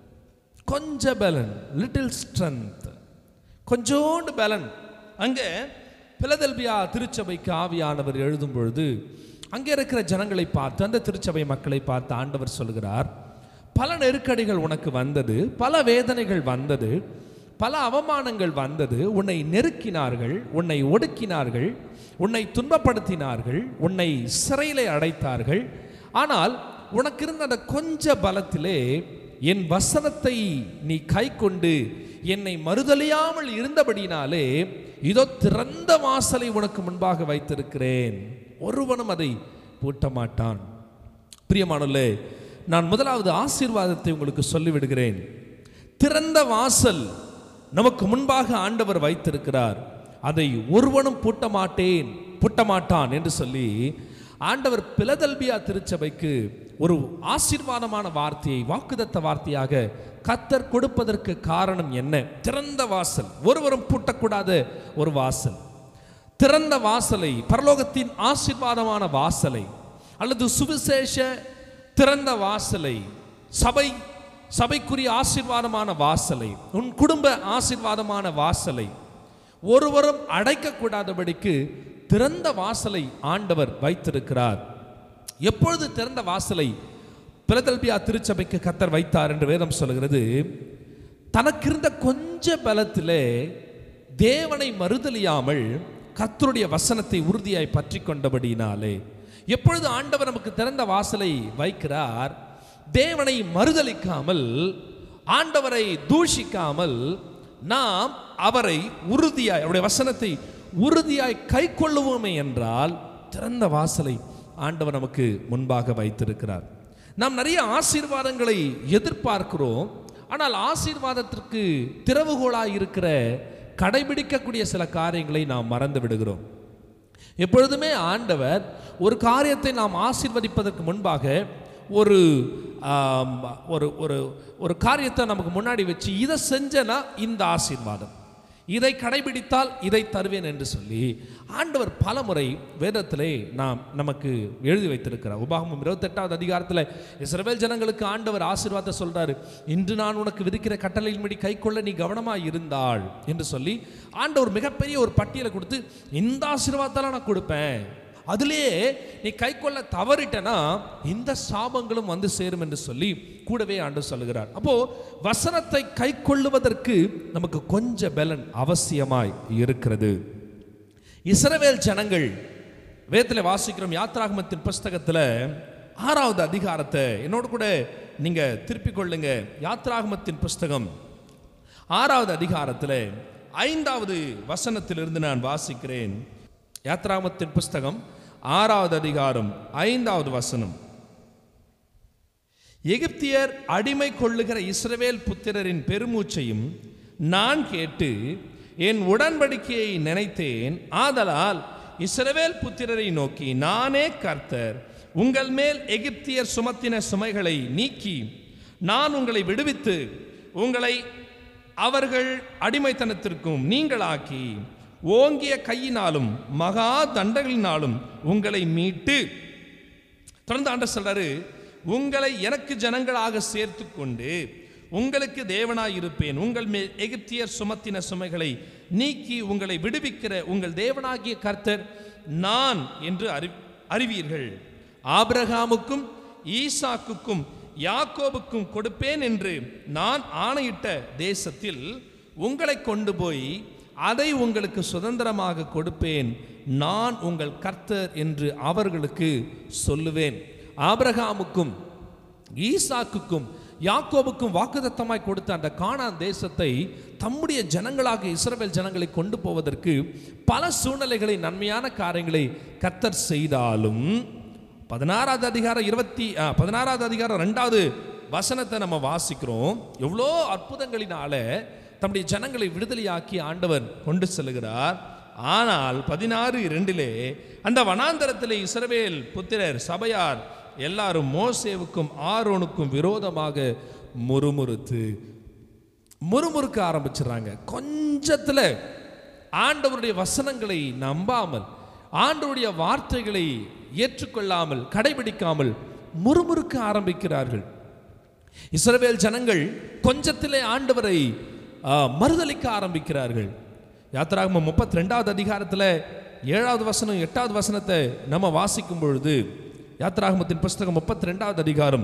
கொஞ்ச பலன் லிட்டில் ஸ்ட்ரென்த் கொஞ்சோண்டு பலன் அங்கே பிலதெல்பியா திருச்சபைக்கு ஆவியானவர் எழுதும் பொழுது அங்கே இருக்கிற ஜனங்களை பார்த்து அந்த திருச்சபை மக்களை பார்த்து ஆண்டவர் சொல்கிறார் பல நெருக்கடிகள் உனக்கு வந்தது பல வேதனைகள் வந்தது பல அவமானங்கள் வந்தது உன்னை நெருக்கினார்கள் உன்னை ஒடுக்கினார்கள் உன்னை துன்பப்படுத்தினார்கள் உன்னை சிறையிலே அடைத்தார்கள் ஆனால் உனக்கு இருந்த அந்த கொஞ்ச பலத்திலே என் வசனத்தை நீ கை கொண்டு என்னை மறுதலியாமல் இருந்தபடினாலே இதோ திறந்த வாசலை உனக்கு முன்பாக வைத்திருக்கிறேன் ஒருவனும் அதை பூட்ட மாட்டான் பிரியமானல்லே நான் முதலாவது ஆசீர்வாதத்தை உங்களுக்கு சொல்லிவிடுகிறேன் திறந்த வாசல் நமக்கு முன்பாக ஆண்டவர் வைத்திருக்கிறார் அதை ஒருவனும் பூட்ட மாட்டேன் பூட்ட மாட்டான் என்று சொல்லி ஆண்டவர் பிலதல்பியா திருச்சபைக்கு ஒரு ஆசீர்வாதமான வார்த்தையை வாக்குதத்த வார்த்தையாக கத்தர் கொடுப்பதற்கு காரணம் என்ன திறந்த வாசல் ஒருவரும் பூட்டக்கூடாத ஒரு வாசல் திறந்த வாசலை பரலோகத்தின் ஆசீர்வாதமான வாசலை அல்லது சுவிசேஷ திறந்த வாசலை சபை சபைக்குரிய ஆசீர்வாதமான வாசலை உன் குடும்ப ஆசீர்வாதமான வாசலை ஒருவரும் அடைக்கக்கூடாதபடிக்கு திறந்த வாசலை ஆண்டவர் வைத்திருக்கிறார் எப்பொழுது திறந்த வாசலை பிலதெல்பியா திருச்சபைக்கு கத்தர் வைத்தார் என்று வேதம் சொல்கிறது தனக்கிருந்த கொஞ்ச பலத்திலே தேவனை மறுதலியாமல் கர்த்தருடைய வசனத்தை உறுதியாய் பற்றி கொண்டபடியினாலே எப்பொழுது ஆண்டவர் நமக்கு திறந்த வாசலை வைக்கிறார் தேவனை மறுதலிக்காமல் ஆண்டவரை தூஷிக்காமல் நாம் அவரை உறுதியாய் அவருடைய வசனத்தை உறுதியாய் கை கொள்ளுவோமே என்றால் திறந்த வாசலை ஆண்டவர் நமக்கு முன்பாக வைத்திருக்கிறார் நாம் நிறைய ஆசீர்வாதங்களை எதிர்பார்க்கிறோம் ஆனால் ஆசீர்வாதத்திற்கு திறவுகோலாய் இருக்கிற கடைபிடிக்கக்கூடிய சில காரியங்களை நாம் மறந்து விடுகிறோம் எப்பொழுதுமே ஆண்டவர் ஒரு காரியத்தை நாம் ஆசீர்வதிப்பதற்கு முன்பாக ஒரு ஆம், ஒரு ஒரு ஒரு காரியத்தை நமக்கு முன்னாடி வச்சு இதை செஞ்சனா இந்த ஆசீர்வாதம் இதை கடைபிடித்தால் இதை தருவேன் என்று சொல்லி ஆண்டவர் பலமுறை வேதத்திலே நாம் நமக்கு எழுதி வைத்திருக்கிறார் உபாகமம் இருபத்தெட்டாவது அதிகாரத்தில் இஸ்ரவேல் ஜனங்களுக்கு ஆண்டவர் ஆசீர்வாதத்தை சொல்றாரு இன்று நான் உனக்கு விதிக்கிற கட்டளையின்படி கை கொள்ள நீ கவனமாக இருந்தாள் என்று சொல்லி ஆண்டவர் மிகப்பெரிய ஒரு பட்டியலை கொடுத்து இந்த ஆசீர்வாதத்தெல்லாம் நான் கொடுப்பேன் அதிலேயே நீ கை கொள்ள தவறிட்டனா இந்த சாபங்களும் வந்து சேரும் என்று சொல்லி கூடவே ஆண்டு சொல்லுகிறார் அப்போ வசனத்தை கை கொள்ளுவதற்கு நமக்கு கொஞ்சம் பலன் அவசியமாய் இருக்கிறது இஸ்ரவேல் ஜனங்கள் வேதத்தில் வாசிக்கிறோம் யாத்ராகமத்தின் புஸ்தகத்தில் ஆறாவது அதிகாரத்தை என்னோடு கூட நீங்க திருப்பிக் கொள்ளுங்க யாத்ராகமத்தின் புஸ்தகம் ஆறாவது அதிகாரத்தில் ஐந்தாவது வசனத்திலிருந்து நான் வாசிக்கிறேன் யாத்ராகமத்தின் புஸ்தகம் ஆறாவது அதிகாரம் ஐந்தாவது வசனம் எகிப்தியர் அடிமை கொள்ளுகிற இஸ்ரவேல் புத்திரரின் பெருமூச்சையும் நான் கேட்டு என் உடன்படிக்கையை நினைத்தேன் ஆதலால் இஸ்ரவேல் புத்திரரை நோக்கி நானே கர்த்தர் உங்கள் மேல் எகிப்தியர் சுமத்தின சுமைகளை நீக்கி நான் உங்களை விடுவித்து உங்களை அவர்கள் அடிமைத்தனத்திற்கும் நீங்களாக்கி ஓங்கிய கையினாலும் மகா தண்டங்களினாலும் உங்களை மீட்டு தொடர்ந்து ஆண்டவர் சொல்றாரு உங்களை எனக்கு ஜனங்களாக சேர்த்து கொண்டு உங்களுக்கு தேவனாய் இருப்பேன் உங்கள் மேல் எகிப்தியர் சுமத்தின சுமைகளை நீக்கி உங்களை விடுவிக்கிற உங்கள் தேவனாகிய கர்த்தர் நான் என்று அறி அறிவீர்கள் ஆபிரகாமுக்கும் ஈசாக்குக்கும் யாக்கோபுக்கும் கொடுப்பேன் என்று நான் ஆணையிட்ட தேசத்தில் உங்களை கொண்டு போய் அதை உங்களுக்கு சுதந்திரமாக கொடுப்பேன் நான் உங்கள் கர்த்தர் என்று அவர்களுக்கு சொல்லுவேன் ஆபிரகாமுக்கும் ஈசாக்குக்கும் யாக்கோபுக்கும் வாக்குதத்தமாய் கொடுத்த அந்த கானான் தேசத்தை தம்முடைய ஜனங்களாக இஸ்ரவேல் ஜனங்களை கொண்டு போவதற்கு பல சூழ்நிலைகளை நன்மையான காரியங்களை கர்த்தர் செய்தாலும் பதினாறாவது அதிகாரம் இருபத்தி ஆ, பதினாறாவது அதிகாரம் ரெண்டாவது வசனத்தை நம்ம வாசிக்கிறோம் எவ்வளோ அற்புதங்களினால தம்முடைய ஜனங்களை விடுதலையாக்கி ஆண்டவர் கொண்டு செல்கிறார் ஆனால் பதினாறு இரண்டிலே அந்த வனாந்தரத்திலே இஸ்ரவேல் புத்திரர் சபையார் எல்லாரும் மோசேவுக்கும் ஆரோனுக்கும் விரோதமாக முறுமுறுத்து முறுமுறுக்க ஆரம்பிச்சிடுறாங்க கொஞ்சத்துல ஆண்டவருடைய வசனங்களை நம்பாமல் ஆண்டவருடைய வார்த்தைகளை ஏற்றுக்கொள்ளாமல் கடைபிடிக்காமல் முறுமுறுக்க ஆரம்பிக்கிறார்கள் இஸ்ரவேல் ஜனங்கள் கொஞ்சத்திலே ஆண்டவரை ஆ, மறுதலிக்க ஆரம்பிக்கிறார்கள் யாத்திராகமம் முப்பத்தி ரெண்டாவது அதிகாரத்தில் ஏழாவது வசனம் எட்டாவது வசனத்தை நம்ம வாசிக்கும் பொழுது யாத்திராகமத்தின் புஸ்தகம் முப்பத்தி ரெண்டாவது அதிகாரம்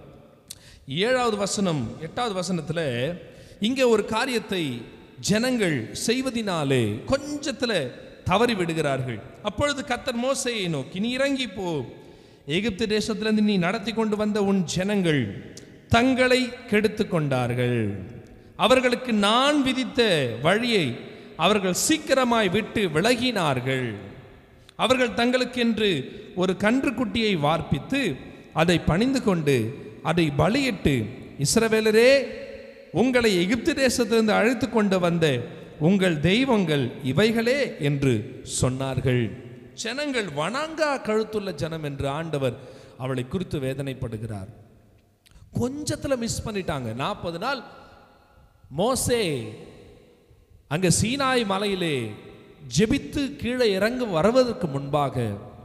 ஏழாவது வசனம் எட்டாவது வசனத்துல இங்கே ஒரு காரியத்தை ஜனங்கள் செய்வதினாலே கொஞ்சத்துல தவறி விடுகிறார்கள் அப்பொழுது கத்தர் மோசையை நோக்கி நீ இறங்கி போ எகிப்து தேசத்திலிருந்து நீ நடத்தி கொண்டு வந்த உன் ஜனங்கள் தங்களை கெடுத்து கொண்டார்கள் அவர்களுக்கு நான் விதித்த வழியை அவர்கள் சீக்கிரமாய் விட்டு விலகினார்கள் அவர்கள் தங்களுக்கென்று ஒரு கன்றுக்குட்டியை வார்ப்பித்து அதை பணிந்து கொண்டு அதை பலியிட்டு இஸ்ரவேலரே உங்களை எகிப்து தேசத்திலிருந்து அழைத்து கொண்டு வந்த உங்கள் தெய்வங்கள் இவைகளே என்று சொன்னார்கள் ஜனங்கள் வணங்கா கழுத்துள்ள ஜனம் என்று ஆண்டவர் அவளை குறித்து வேதனைப்படுகிறார் கொஞ்சத்துல மிஸ் பண்ணிட்டாங்க நாற்பது நாள் மோசே அங்க சீனாய் மலையிலே ஜெபித்து கீழே இறங்க வருவதற்கு முன்பாக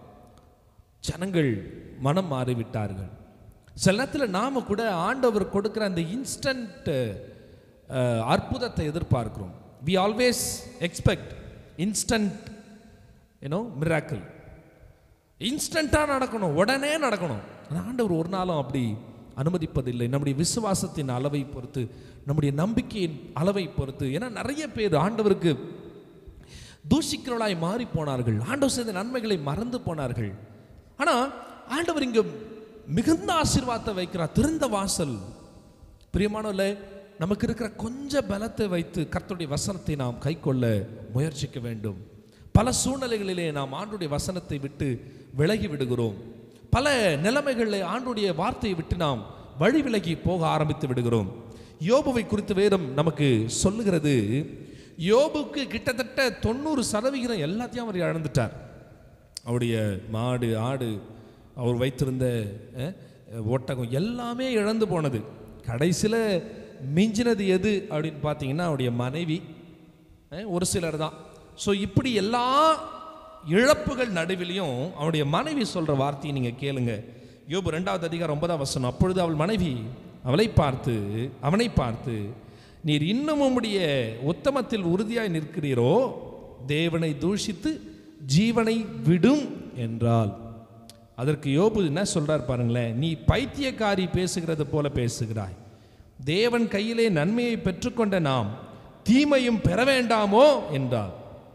ஜனங்கள் மனம் மாறிவிட்டார்கள் சில நேரத்தில் நாம கூட ஆண்டவர் கொடுக்கிற அந்த இன்ஸ்டன்ட் அற்புதத்தை எதிர்பார்க்கிறோம் we always expect instant you know miracle இன்ஸ்டண்ட்டாக நடக்கணும் உடனே நடக்கணும் ஆனா ஆண்டவர் ஒரு நாளும் அப்படி அனுமதிப்பதில்லை நம்முடைய விசுவாசத்தின் அளவை பொறுத்து நம்முடைய நம்பிக்கையின் அளவை பொறுத்து ஏன்னா நிறைய பேர் ஆண்டவருக்கு தூஷிக்கிறவளாய் மாறி போனார்கள் ஆண்டவர் செய்த நன்மைகளை மறந்து போனார்கள் ஆனா ஆண்டவர் இங்க மிகுந்த ஆசீர்வாதத்தை வைக்கிறார் திறந்த வாசல் பிரியமானவர்களே நமக்கு இருக்கிற கொஞ்ச பலத்தை வைத்து கர்த்தருடைய வசனத்தை நாம் கைக்கொள்ள முயற்சிக்க வேண்டும் பல சூழ்நிலைகளிலே நாம் ஆண்டுடைய வசனத்தை விட்டு விலகி விடுகிறோம் பல நிலைமைகளில் ஆண்டுடைய வார்த்தையை விட்டு நாம் வழி விலகி போக ஆரம்பித்து விடுகிறோம் யோபுவை குறித்து வேதம் நமக்கு சொல்லுகிறது யோபுக்கு கிட்டத்தட்ட தொண்ணூறு சதவிகிதம் எல்லாத்தையும் அவர் இழந்துட்டார் அவருடைய மாடு ஆடு அவர் வைத்திருந்த அஹ், ஒட்டகம் எல்லாமே இழந்து போனது கடைசியில் மிஞ்சினது எது அப்படின்னு பார்த்தீங்கன்னா அவருடைய மனைவி அஹ், ஒரு சிலர் தான் ஸோ இப்படி எல்லா இழப்புகள் நடுவிலையும் அவருடைய மனைவி சொல்ற வார்த்தையை நீங்க கேளுங்க யோபு ரெண்டாவது அதிகாரம் ஒன்பதாம் வசனம் அப்பொழுது அவள் மனைவி அவளை பார்த்து அவனை பார்த்து நீர் இன்னும் உம்முடைய உத்தமத்தில் உறுதியாய் நிற்கிறீரோ தேவனை தூஷித்து ஜீவனை விடும் என்றால் அதற்கு யோபு என்ன சொல்றார் பாருங்களேன் நீ பைத்தியக்காரி பேசுகிறது போல பேசுகிறாய் தேவன் கையிலே நன்மையை பெற்றுக்கொண்ட நாம் தீமையும் பெற வேண்டாமோ என்றார்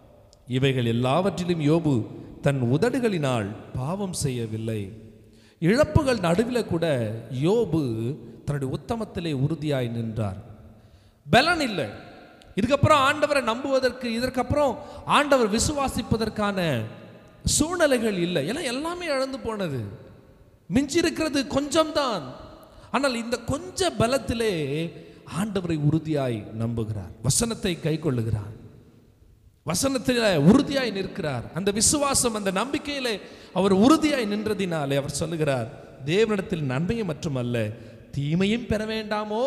இவைகள் எல்லாவற்றிலும் யோபு தன் உதடுகளினால் பாவம் செய்யவில்லை இழப்புகள் நடுவில் கூட யோபு தன்னுடைய உத்தமத்திலே உறுதியாய் நின்றார் பலன் இல்லை இதுக்கப்புறம் ஆண்டவரை நம்புவதற்கு இதற்கப்புறம் ஆண்டவர் விசுவாசிப்பதற்கான சூழ்நிலைகள் இல்லை ஏன்னா எல்லாமே இழந்து போனது மிஞ்சி இருக்கிறது கொஞ்சம்தான் ஆனால் இந்த கொஞ்ச பலத்திலே ஆண்டவரை உறுதியாய் நம்புகிறார் வசனத்தை கை கொள்ளுகிறார் வசனத்தில் உறுதியாய் நிற்கிறார் அந்த விசுவாசம் அந்த நம்பிக்கையிலே அவர் உறுதியாய் நின்றதினாலே அவர் சொல்லுகிறார் தேவனிடத்தில் நன்மையை மட்டுமல்ல தீமையும் பெற வேண்டாமோ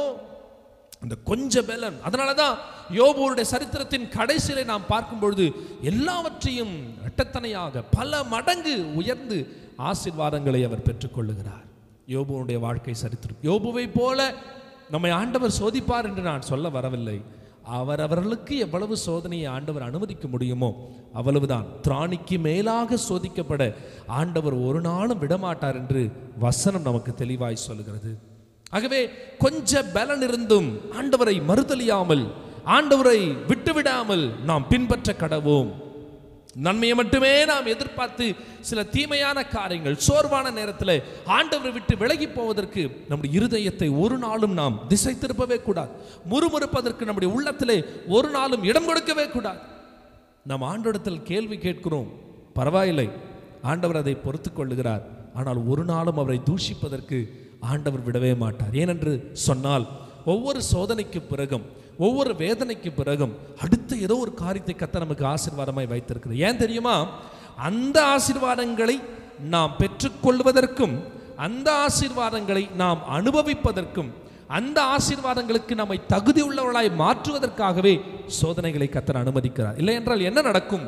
அந்த கொஞ்ச பலன் அதனால தான் யோபுடைய சரித்திரத்தின் கடைசியிலே நாம் பார்க்கும் பொழுது எல்லாவற்றையும் இரட்டத்தனையாக பல மடங்கு உயர்ந்து ஆசீர்வாதங்களை அவர் பெற்றுக்கொள்ளுகிறார் யோபுவுடைய வாழ்க்கை சரித்திரம் யோபுவை போல நம்மை ஆண்டவர் சோதிப்பார் என்று நான் சொல்ல வரவில்லை அவரவர்களுக்கு எவ்வளவு சோதனையை ஆண்டவர் அனுமதிக்க முடியுமோ அவ்வளவுதான் திராணிக்கு மேலாக சோதிக்கப்பட ஆண்டவர் ஒரு நாளும் விடமாட்டார் என்று வசனம் நமக்கு தெளிவாய் சொல்கிறது ஆகவே கொஞ்ச பலன் இருந்தும் ஆண்டவரை மறுதலியாமல் ஆண்டவரை விட்டுவிடாமல் நாம் பின்பற்ற கடவோம் நன்மையை மட்டுமே நாம் எதிர்பார்த்து சில தீமையான காரியங்கள் சோர்வான நேரத்தில் ஆண்டவரை விட்டு விலகி போவதற்கு நம்முடைய இருதயத்தை ஒரு நாளும் நாம் திசை திருப்பவே கூடாது முறுமுறுப்பதற்கு நம்முடைய உள்ளத்திலே ஒரு நாளும் இடம் கொடுக்கவே கூடாது நாம் ஆண்டவரிடத்தில் கேள்வி கேட்கிறோம் பரவாயில்லை ஆண்டவர் அதை பொறுத்து கொள்ளுகிறார் ஆனால் ஒரு நாளும் அவரை தூஷிப்பதற்கு ஆண்டவர் விடவே மாட்டார் ஏனென்று சொன்னால் ஒவ்வொரு சோதனைக்கு பிறகும் ஒவ்வொரு வேதனைக்கு பிறகும் அடுத்த ஏதோ ஒரு காரியத்தை கத்த நமக்கு ஆசீர்வாதமாய் வைத்திருக்கிறது ஏன் தெரியுமா அந்த ஆசீர்வாதங்களை நாம் பெற்றுக்கொள்வதற்கும் அந்த ஆசீர்வாதங்களை நாம் அனுபவிப்பதற்கும் அந்த ஆசீர்வாதங்களுக்கு நம்மை தகுதி உள்ளவர்களாய் மாற்றுவதற்காகவே சோதனைகளை கத்தர் அனுமதிக்கிறார் இல்லை என்றால் என்ன நடக்கும்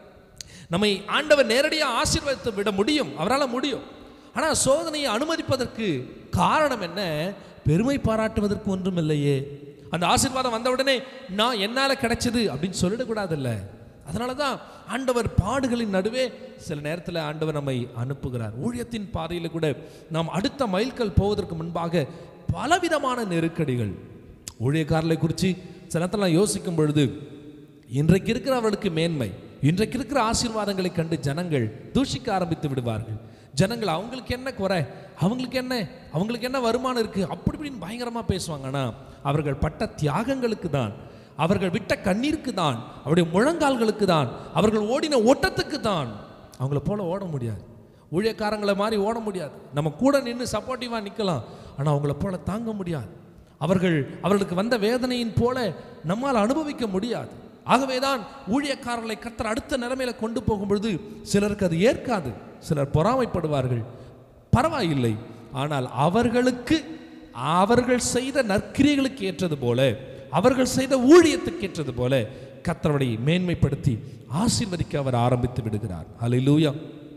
நம்மை ஆண்டவர் நேரடியாக ஆசீர்வாதத்தை விட முடியும் அவரால் முடியும் ஆனால் சோதனையை அனுமதிப்பதற்கு காரணம் என்ன பெருமை பாராட்டுவதற்கு ஒன்றும் இல்லையே அந்த ஆசீர்வாதம் வந்த உடனே நான் என்னால் கிடைச்சது அப்படின்னு சொல்லிடக்கூடாதுல்ல அதனால தான் ஆண்டவர் பாடுகளின் நடுவே சில நேரத்தில் ஆண்டவர் நம்மை அனுப்புகிறார் ஊழியத்தின் பாதையில் கூட நாம் அடுத்த மைல்கல் போவதற்கு முன்பாக பலவிதமான நெருக்கடிகள் ஊழியக்காரர்களை குறித்து சில நேரத்தில் நான் யோசிக்கும் பொழுது இன்றைக்கு இருக்கிறவர்களுக்கு மேன்மை இன்றைக்கு இருக்கிற ஆசீர்வாதங்களை கண்டு ஜனங்கள் தூஷிக்க ஆரம்பித்து விடுவார்கள் ஜனங்கள் அவங்களுக்கு என்ன குறை அவங்களுக்கு என்ன அவங்களுக்கு என்ன வருமானம் இருக்கு அப்படி இப்படின்னு பயங்கரமா பேசுவாங்க ஆனா அவர்கள் பட்ட தியாகங்களுக்கு தான் அவர்கள் விட்ட கண்ணீருக்கு தான் அவருடைய முழங்கால்களுக்கு தான் அவர்கள் ஓடின ஓட்டத்துக்கு தான் அவங்கள போல ஓட முடியாது ஊழியக்காரங்களை மாதிரி ஓட முடியாது நம்ம கூட நின்று சப்போர்ட்டிவாக நிற்கலாம் ஆனால் அவங்கள போல தாங்க முடியாது அவர்கள் அவர்களுக்கு வந்த வேதனையின் போல நம்மால் அனுபவிக்க முடியாது ஆகவேதான் ஊழியக்காரர்களை கத்தர் அடுத்த நிலைமையில கொண்டு போகும் பொழுது சிலருக்கு அது ஏற்காது சிலர் பொறாமைப்படுவார்கள் பரவாயில்லை ஆனால் அவர்களுக்கு அவர்கள் செய்த நற்கிரியைகளுக்கு ஏற்றது போல அவர்கள் செய்த ஊழியத்துக்கு ஏற்றது போல கத்தருடைய மேன்மைப்படுத்தி ஆசீர்வதிக்க அவர் ஆரம்பித்து விடுகிறார் அல்லேலூயா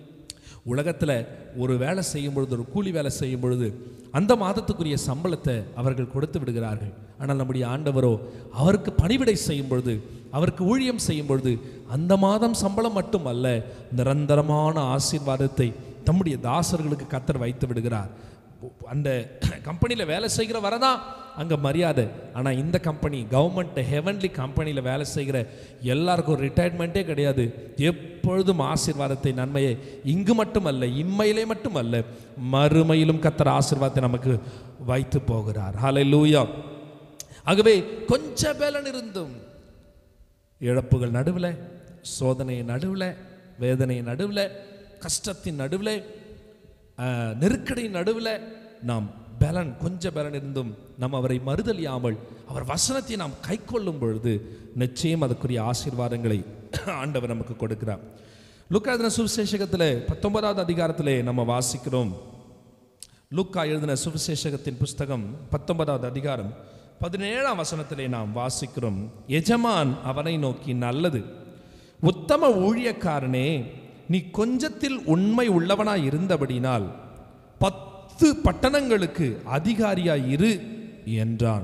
உலகத்தில் ஒரு வேலை செய்யும் பொழுது ஒரு கூலி வேலை செய்யும் பொழுது அந்த மாதத்துக்குரிய சம்பளத்தை அவர்கள் கொடுத்து விடுகிறார்கள் ஆனால் நம்முடைய ஆண்டவரோ அவருக்கு பணிவிடை செய்யும் பொழுது அவருக்கு ஊழியம் செய்யும் பொழுது அந்த மாதம் சம்பளம் மட்டும் அல்ல நிரந்தரமான ஆசீர்வாதத்தை தம்முடைய தாசர்களுக்கு கத்தர் வைத்து விடுகிறார் அந்த கம்பெனியில் வேலை செய்கிற வரதான் அங்கே மரியாதை ஆனால் இந்த கம்பெனி கவர்மெண்ட் ஹெவன்லி கம்பெனியில் வேலை செய்கிற எல்லாருக்கும் ரிட்டையர்மெண்ட்டே கிடையாது எப்பொழுதும் ஆசீர்வாதத்தை நன்மையை இங்கு மட்டுமல்ல இம்மையிலே மட்டுமல்ல மறுமையிலும் கத்தர் ஆசீர்வாதத்தை நமக்கு வைத்து போகிறார் ஹalleluya ஆகவே கொஞ்ச பலன் இருந்தும் இழப்புகள் நடுவில் சோதனை நடுவில் வேதனை நடுவில் கஷ்டத்தின் நடுவில் ஆஹ், நெருக்கடியின் நடுவில் நாம் பலன் கொஞ்ச பலன் இருந்தும் நாம் அவரை மறுதலியாமல் அவர் வசனத்தை நாம் கைக்கொள்ளும் பொழுது நிச்சயம் அதுக்குரிய ஆசீர்வாதங்களை ஆண்டவர் நமக்கு கொடுக்கிறார் லுக்காதின சுவிசேஷகத்தில் பத்தொன்பதாவது அதிகாரத்திலே நம்ம வாசிக்கிறோம் லூக்கா எழுதின சுவிசேஷகத்தின் புஸ்தகம் பத்தொன்பதாவது அதிகாரம் பதினேழாம் வசனத்திலே நாம் வாசிக்கிறோம் எஜமான் அவனை நோக்கி நல்லது உத்தம ஊழியக்காரனே நீ கொஞ்சத்தில் உண்மை உள்ளவனாய் இருந்தபடினால் பத்து பட்டணங்களுக்கு அதிகாரியாய் இரு என்றான்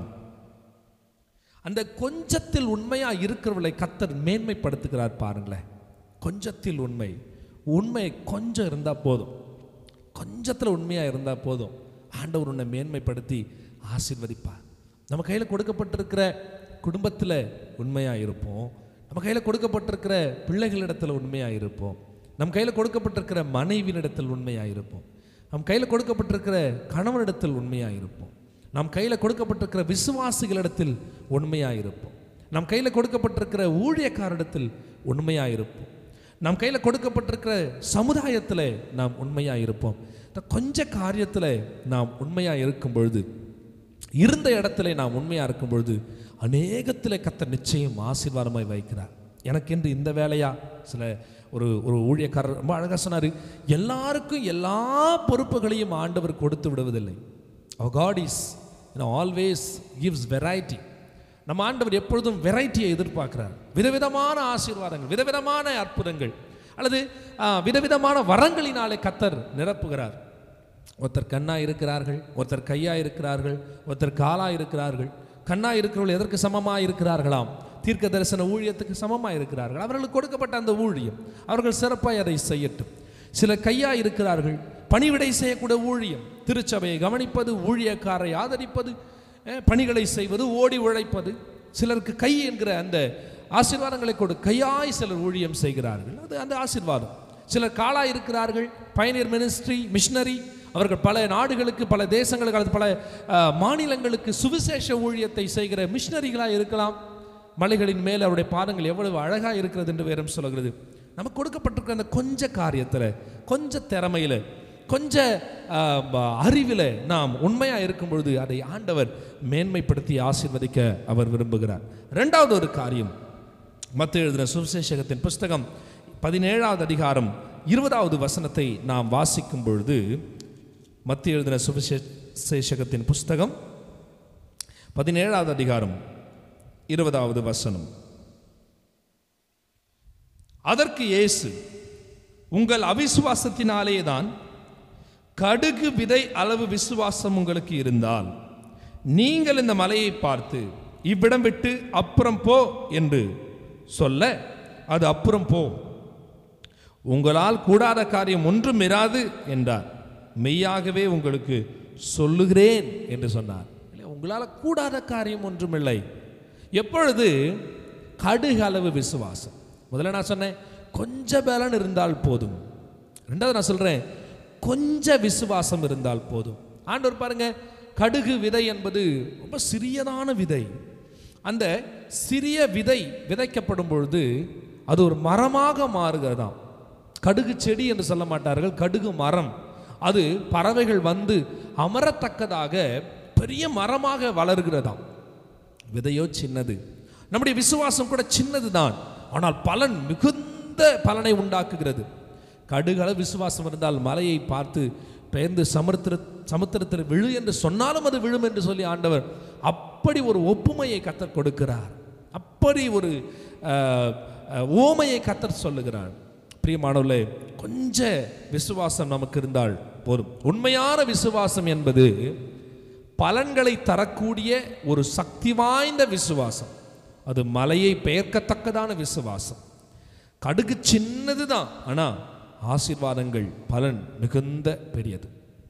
அந்த கொஞ்சத்தில் உண்மையா இருக்கிறவளை கத்தர் மேன்மைப்படுத்துகிறார் பாருங்களேன் கொஞ்சத்தில் உண்மை உண்மை கொஞ்சம் இருந்தால் போதும் கொஞ்சத்தில் உண்மையாக இருந்தால் போதும் ஆண்டவர் உன்னை மேன்மைப்படுத்தி ஆசீர்வதிப்பார் நம்ம கையில் கொடுக்கப்பட்டிருக்கிற குடும்பத்தில் உண்மையாக இருப்போம் நம்ம கையில் கொடுக்கப்பட்டிருக்கிற பிள்ளைகளிடத்தில் உண்மையாக இருப்போம் நம் கையில் கொடுக்கப்பட்டிருக்கிற மனைவியினிடத்தில் உண்மையாக இருப்போம் நம் கையில் கொடுக்கப்பட்டிருக்கிற கணவனிடத்தில் உண்மையாக இருப்போம் நம் கையில் கொடுக்கப்பட்டிருக்கிற விசுவாசிகளிடத்தில் உண்மையாக இருப்போம் நம் கையில் கொடுக்கப்பட்டிருக்கிற ஊழியக்காரிடத்தில் உண்மையாக இருப்போம் நம் கையில் கொடுக்கப்பட்டிருக்கிற சமுதாயத்தில் நாம் உண்மையாக இருப்போம் இந்த கொஞ்ச காரியத்தில் நாம் உண்மையாக இருக்கும் பொழுது இருந்த இடத்துல நாம் உண்மையாக இருக்கும் பொழுது அநேகத்தில் கத்த நிச்சயம் ஆசீர்வாதமாய் வைக்கிறார் எனக்கென்று இந்த வேலையா சில ஒரு ஒரு ஊழியக்காரர் ரொம்ப அழகாக சொன்னார் எல்லாருக்கும் எல்லா பொறுப்புகளையும் ஆண்டவர் கொடுத்து விடுவதில்லை God is always gives variety நம்ம ஆண்டவர் எப்பொழுதும் வெரைட்டியை எதிர்பார்க்கிறார் விதவிதமான ஆசீர்வாதங்கள் விதவிதமான அற்புதங்கள் அல்லது ஆ, விதவிதமான வரங்களினாலே கத்தர் நிரப்புகிறார் ஒருத்தர் கண்ணா இருக்கிறார்கள் ஒருத்தர் கையா இருக்கிறார்கள் ஒருத்தர் காலா இருக்கிறார்கள் கண்ணா இருக்கிறவர்கள் எதற்கு சமமா இருக்கிறார்களாம் தீர்க்க தரிசன ஊழியத்துக்கு சமமா இருக்கிறார்கள் அவர்களுக்கு கொடுக்கப்பட்ட அந்த ஊழியம் அவர்கள் சிறப்பாய் அதை செய்யட்டும் சிலர் கையா இருக்கிறார்கள் பணிவிடை செய்யக்கூடிய ஊழியம் திருச்சபையை கவனிப்பது ஊழியக்காரை ஆதரிப்பது அஹ், பணிகளை செய்வது ஓடி உழைப்பது சிலருக்கு கை என்கிற அந்த ஆசீர்வாதங்களை கொடு கையாய் சிலர் ஊழியம் செய்கிறார்கள் அது அந்த ஆசீர்வாதம் சிலர் காலா இருக்கிறார்கள் பயனியர் மினிஸ்ட்ரி மிஷனரி அவர்கள் பல நாடுகளுக்கு பல தேசங்களுக்கு அல்லது பல அஹ், மாநிலங்களுக்கு சுவிசேஷ ஊழியத்தை செய்கிற மிஷனரிகளாக இருக்கலாம் மலைகளின் மேல் அவருடைய பாதங்கள் எவ்வளவு அழகாக இருக்கிறது என்று வேறும் சொல்கிறது நமக்கு கொடுக்கப்பட்டிருக்கிற அந்த கொஞ்ச காரியத்தில் கொஞ்ச திறமையில் கொஞ்ச அறிவில் நாம் உண்மையாக இருக்கும் பொழுது அதை ஆண்டவர் மேன்மைப்படுத்தி ஆசீர்வதிக்க அவர் விரும்புகிறார் ரெண்டாவது ஒரு காரியம் மத்திய எழுதின சுவிசேஷகத்தின் புஸ்தகம் பதினேழாவது அதிகாரம் இருபதாவது வசனத்தை நாம் வாசிக்கும் பொழுது மத்திய எழுதின சுவிசேஷகத்தின் புஸ்தகம் பதினேழாவது அதிகாரம் இருபதாவது வசனம் அதற்கு இயேசு உங்கள் அவிசுவாசத்தினாலே தான் கடுகு விதை அளவு விசுவாசம் உங்களுக்கு இருந்தால் நீங்கள் இந்த மலையை பார்த்து இவ்விடம் விட்டு அப்புறம் போ என்று சொல்ல அது அப்புறம் போ உங்களால் கூடாத காரியம் ஒன்றும் இராது என்றார் மெய்யாகவே உங்களுக்கு சொல்லுகிறேன் என்று சொன்னார் இல்லை, உங்களால் கூடாத காரியம் ஒன்றுமில்லை எப்பொழுது கடுகு அளவு விசுவாசம் முதல்ல நான் சொன்னேன் கொஞ்ச பலன் இருந்தால் போதும் ரெண்டாவது நான் சொல்றேன் கொஞ்ச விசுவாசம் இருந்தால் போதும் ஆண்டவர் பாருங்க கடுகு விதை என்பது ரொம்ப சிறியதான விதை அந்த சிறிய விதை விதைக்கப்படும் பொழுது அது ஒரு மரமாக மாறுகிறதாம் கடுகு செடி என்று சொல்ல மாட்டார்கள் கடுகு மரம் அது பறவைகள் வந்து அமரத்தக்கதாக பெரிய மரமாக வளர்கிறதாம் விதையோ சின்னது நம்முடைய விசுவாசம் கூட சின்னதுதான் ஆனால் பலன் மிகுந்த பலனை உண்டாக்குகிறது கடுகள விசுவாசம் இருந்தால் மலையை பார்த்து பெயர்ந்து சமுத்திர சமுத்திரத்தில் விழு என்று சொன்னாலும் அது விழும் என்று சொல்லி ஆண்டவர் அப்படி ஒரு ஒப்புமையை கத்தர் கொடுக்கிறார் அப்படி ஒரு அஹ், அஹ், ஓமையை கத்தர் சொல்லுகிறார் பிரியமானவர்களே கொஞ்ச விசுவாசம் நமக்கு இருந்தால் போதும் உண்மையான விசுவாசம் என்பது பலன்களை தரக்கூடிய ஒரு சக்தி வாய்ந்த விசுவாசம் அது மலையை பெயர்க்கத்தக்கதான விசுவாசம் கடுகு சின்னது தான் ஆனால் ஆசீர்வாதங்கள் பலன் மிகுந்த பெரியது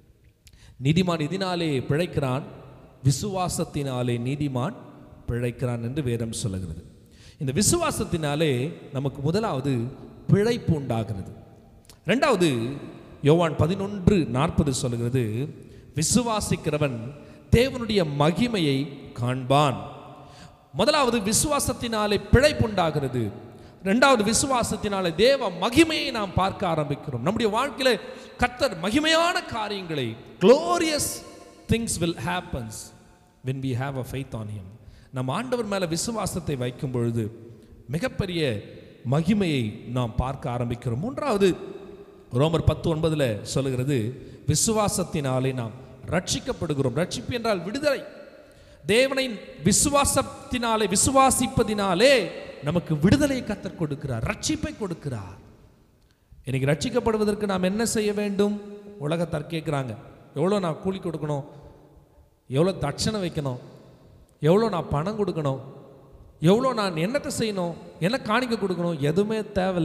நீதிமான் இதனாலே பிழைக்கிறான் விசுவாசத்தினாலே நீதிமான் பிழைக்கிறான் என்று வேதம் சொல்லுகிறது இந்த விசுவாசத்தினாலே நமக்கு முதலாவது பிழைப்பு உண்டாகிறது ரெண்டாவது யோவான் பதினொன்று நாற்பது சொல்லுகிறது விசுவாசிக்கிறவன் தேவனுடைய மகிமையை காண்பான் முதலாவது விசுவாசத்தினாலே பிழைப்பு உண்டாகிறது ரெண்டாவது விசுவாசத்தினாலே தேவ மகிமையை நாம் பார்க்க ஆரம்பிக்கிறோம் நம்முடைய வாழ்க்கையில கர்த்தர் மகிமையான காரியங்களை glorious things will happens when we have a faith on him நம் ஆண்டவர் மேல விசுவாசத்தை வைக்கும் பொழுது மிகப்பெரிய மகிமையை நாம் பார்க்க ஆரம்பிக்கிறோம் மூன்றாவது ரோமர் பத்து ஒன்பதுல சொல்லுகிறது விசுவாசத்தினாலே நாம் ரட்சிக்கப்படுகிறோம் ரட்சிப்பு என்றால் விடுதலை தேவனை விசுவாசத்தினாலே விசுவாசிப்பதினாலே நமக்கு விடுதலை கத்தர் கொடுக்கிறார் ரட்சிப்பை கொடுக்கிறார் இன்னைக்கு ரட்சிக்கப்படுவதற்கு நாம் என்ன செய்ய வேண்டும் உலகத்தார் கேட்குறாங்க எவ்வளோ நான் கூலி கொடுக்கணும் எவ்வளோ தட்சணை வைக்கணும் எவ்வளோ நான் பணம் கொடுக்கணும் எவ்வளோ நான் என்னத்தை செய்யணும் என்ன காணிக்க கொடுக்கணும் எதுவுமே தேவையில்லை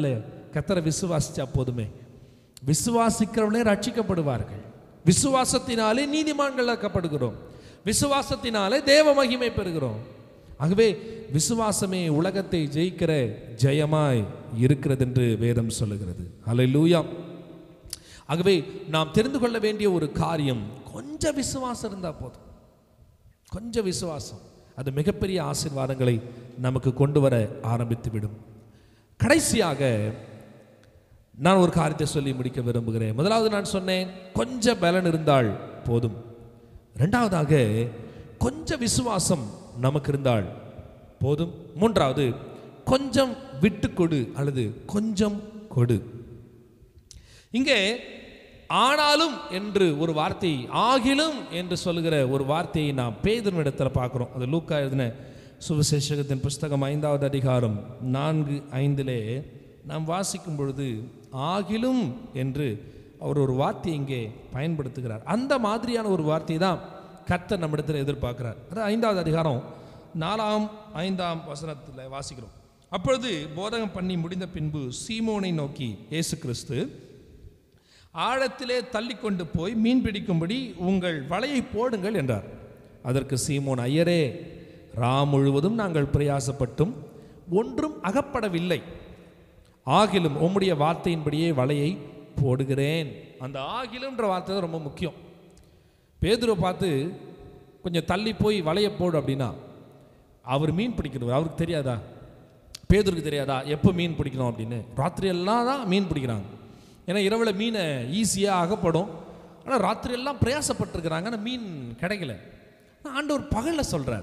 கத்தரை விசுவாசிச்சா போதுமே விசுவாசிக்கிறவனே ரட்சிக்கப்படுவார்கள் விசுவாசத்தினாலே நீதிமான்களாக்கப்படுகிறோம் விசுவாசத்தினாலே தேவ மகிமை பெறுகிறோம் ஆகவே விசுவாசமே உலகத்தை ஜெயிக்கிற ஜெயமாய் இருக்கிறது என்று வேதம் சொல்லுகிறது அல்லேலூயா ஆகவே நாம் தெரிந்து கொள்ள வேண்டிய ஒரு காரியம் கொஞ்சம் விசுவாசம் இருந்தால் போதும் கொஞ்சம் விசுவாசம் அது மிகப்பெரிய ஆசீர்வாதங்களை நமக்கு கொண்டு வர ஆரம்பித்து விடும் கடைசியாக நான் ஒரு காரியத்தை சொல்லி முடிக்க விரும்புகிறேன் முதலாவது நான் சொன்னேன் கொஞ்சம் பலன் இருந்தால் போதும் ரெண்டாவதாக கொஞ்சம் விசுவாசம் நமக்கு இருந்தால் போதும் மூன்றாவது கொஞ்சம் விட்டு கொடு அல்லது கொஞ்சம் கொடு இங்கே ஆனாலும் என்று ஒரு வார்த்தை ஆகிலும் என்று சொல்லுகிற ஒரு வார்த்தையை நாம் பேதன் இடத்துல பார்க்குறோம் அது லூக்கா எழுதின சுவிசேஷகத்தின் புஸ்தகம் ஐந்தாவது அதிகாரம் நான்கு ஐந்திலே நாம் வாசிக்கும் பொழுது ஆகிலும் என்று அவர் ஒரு வார்த்தையை இங்கே பயன்படுத்துகிறார் அந்த மாதிரியான ஒரு வார்த்தையை தான் கர்த்தர் நம்மிடத்தில் எதிர்பார்க்கிறார் அது ஐந்தாவது அதிகாரம் நாலாம் ஐந்தாம் வசனத்தில் வாசிக்கிறோம் அப்பொழுது போதகம் பண்ணி முடிந்த பின்பு சீமோனை நோக்கி இயேசு கிறிஸ்து ஆழத்திலே தள்ளிக்கொண்டு போய் மீன் பிடிக்கும்படி உங்கள் வலையை போடுங்கள் என்றார் அதற்கு சீமோன் ஐயரே ரா முழுவதும் நாங்கள் பிரயாசப்பட்டும் ஒன்றும் அகப்படவில்லை ஆகிலும் உம்முடைய வார்த்தையின்படியே வலையை போடுகிறேன் அந்த ஆகிலும்ன்ற வார்த்தை தான் ரொம்ப முக்கியம் பேதுருவை பார்த்து கொஞ்சம் தள்ளி போய் வலையை போடு அப்படின்னா அவர் மீன் பிடிக்கிறவர் அவருக்கு தெரியாதா பேதுருக்கு தெரியாதா எப்போ மீன் பிடிக்கணும் அப்படின்னு ராத்திரி எல்லாம் தான் மீன் பிடிக்கிறாங்க ஏன்னா இரவில் மீனை ஈஸியாக அகப்படும் ஆனால் ராத்திரி எல்லாம் பிரயாசப்பட்டிருக்கிறாங்க ஆனால் மீன் கிடைக்கல ஆனா ஆண்டவர் பகலில் சொல்கிறார்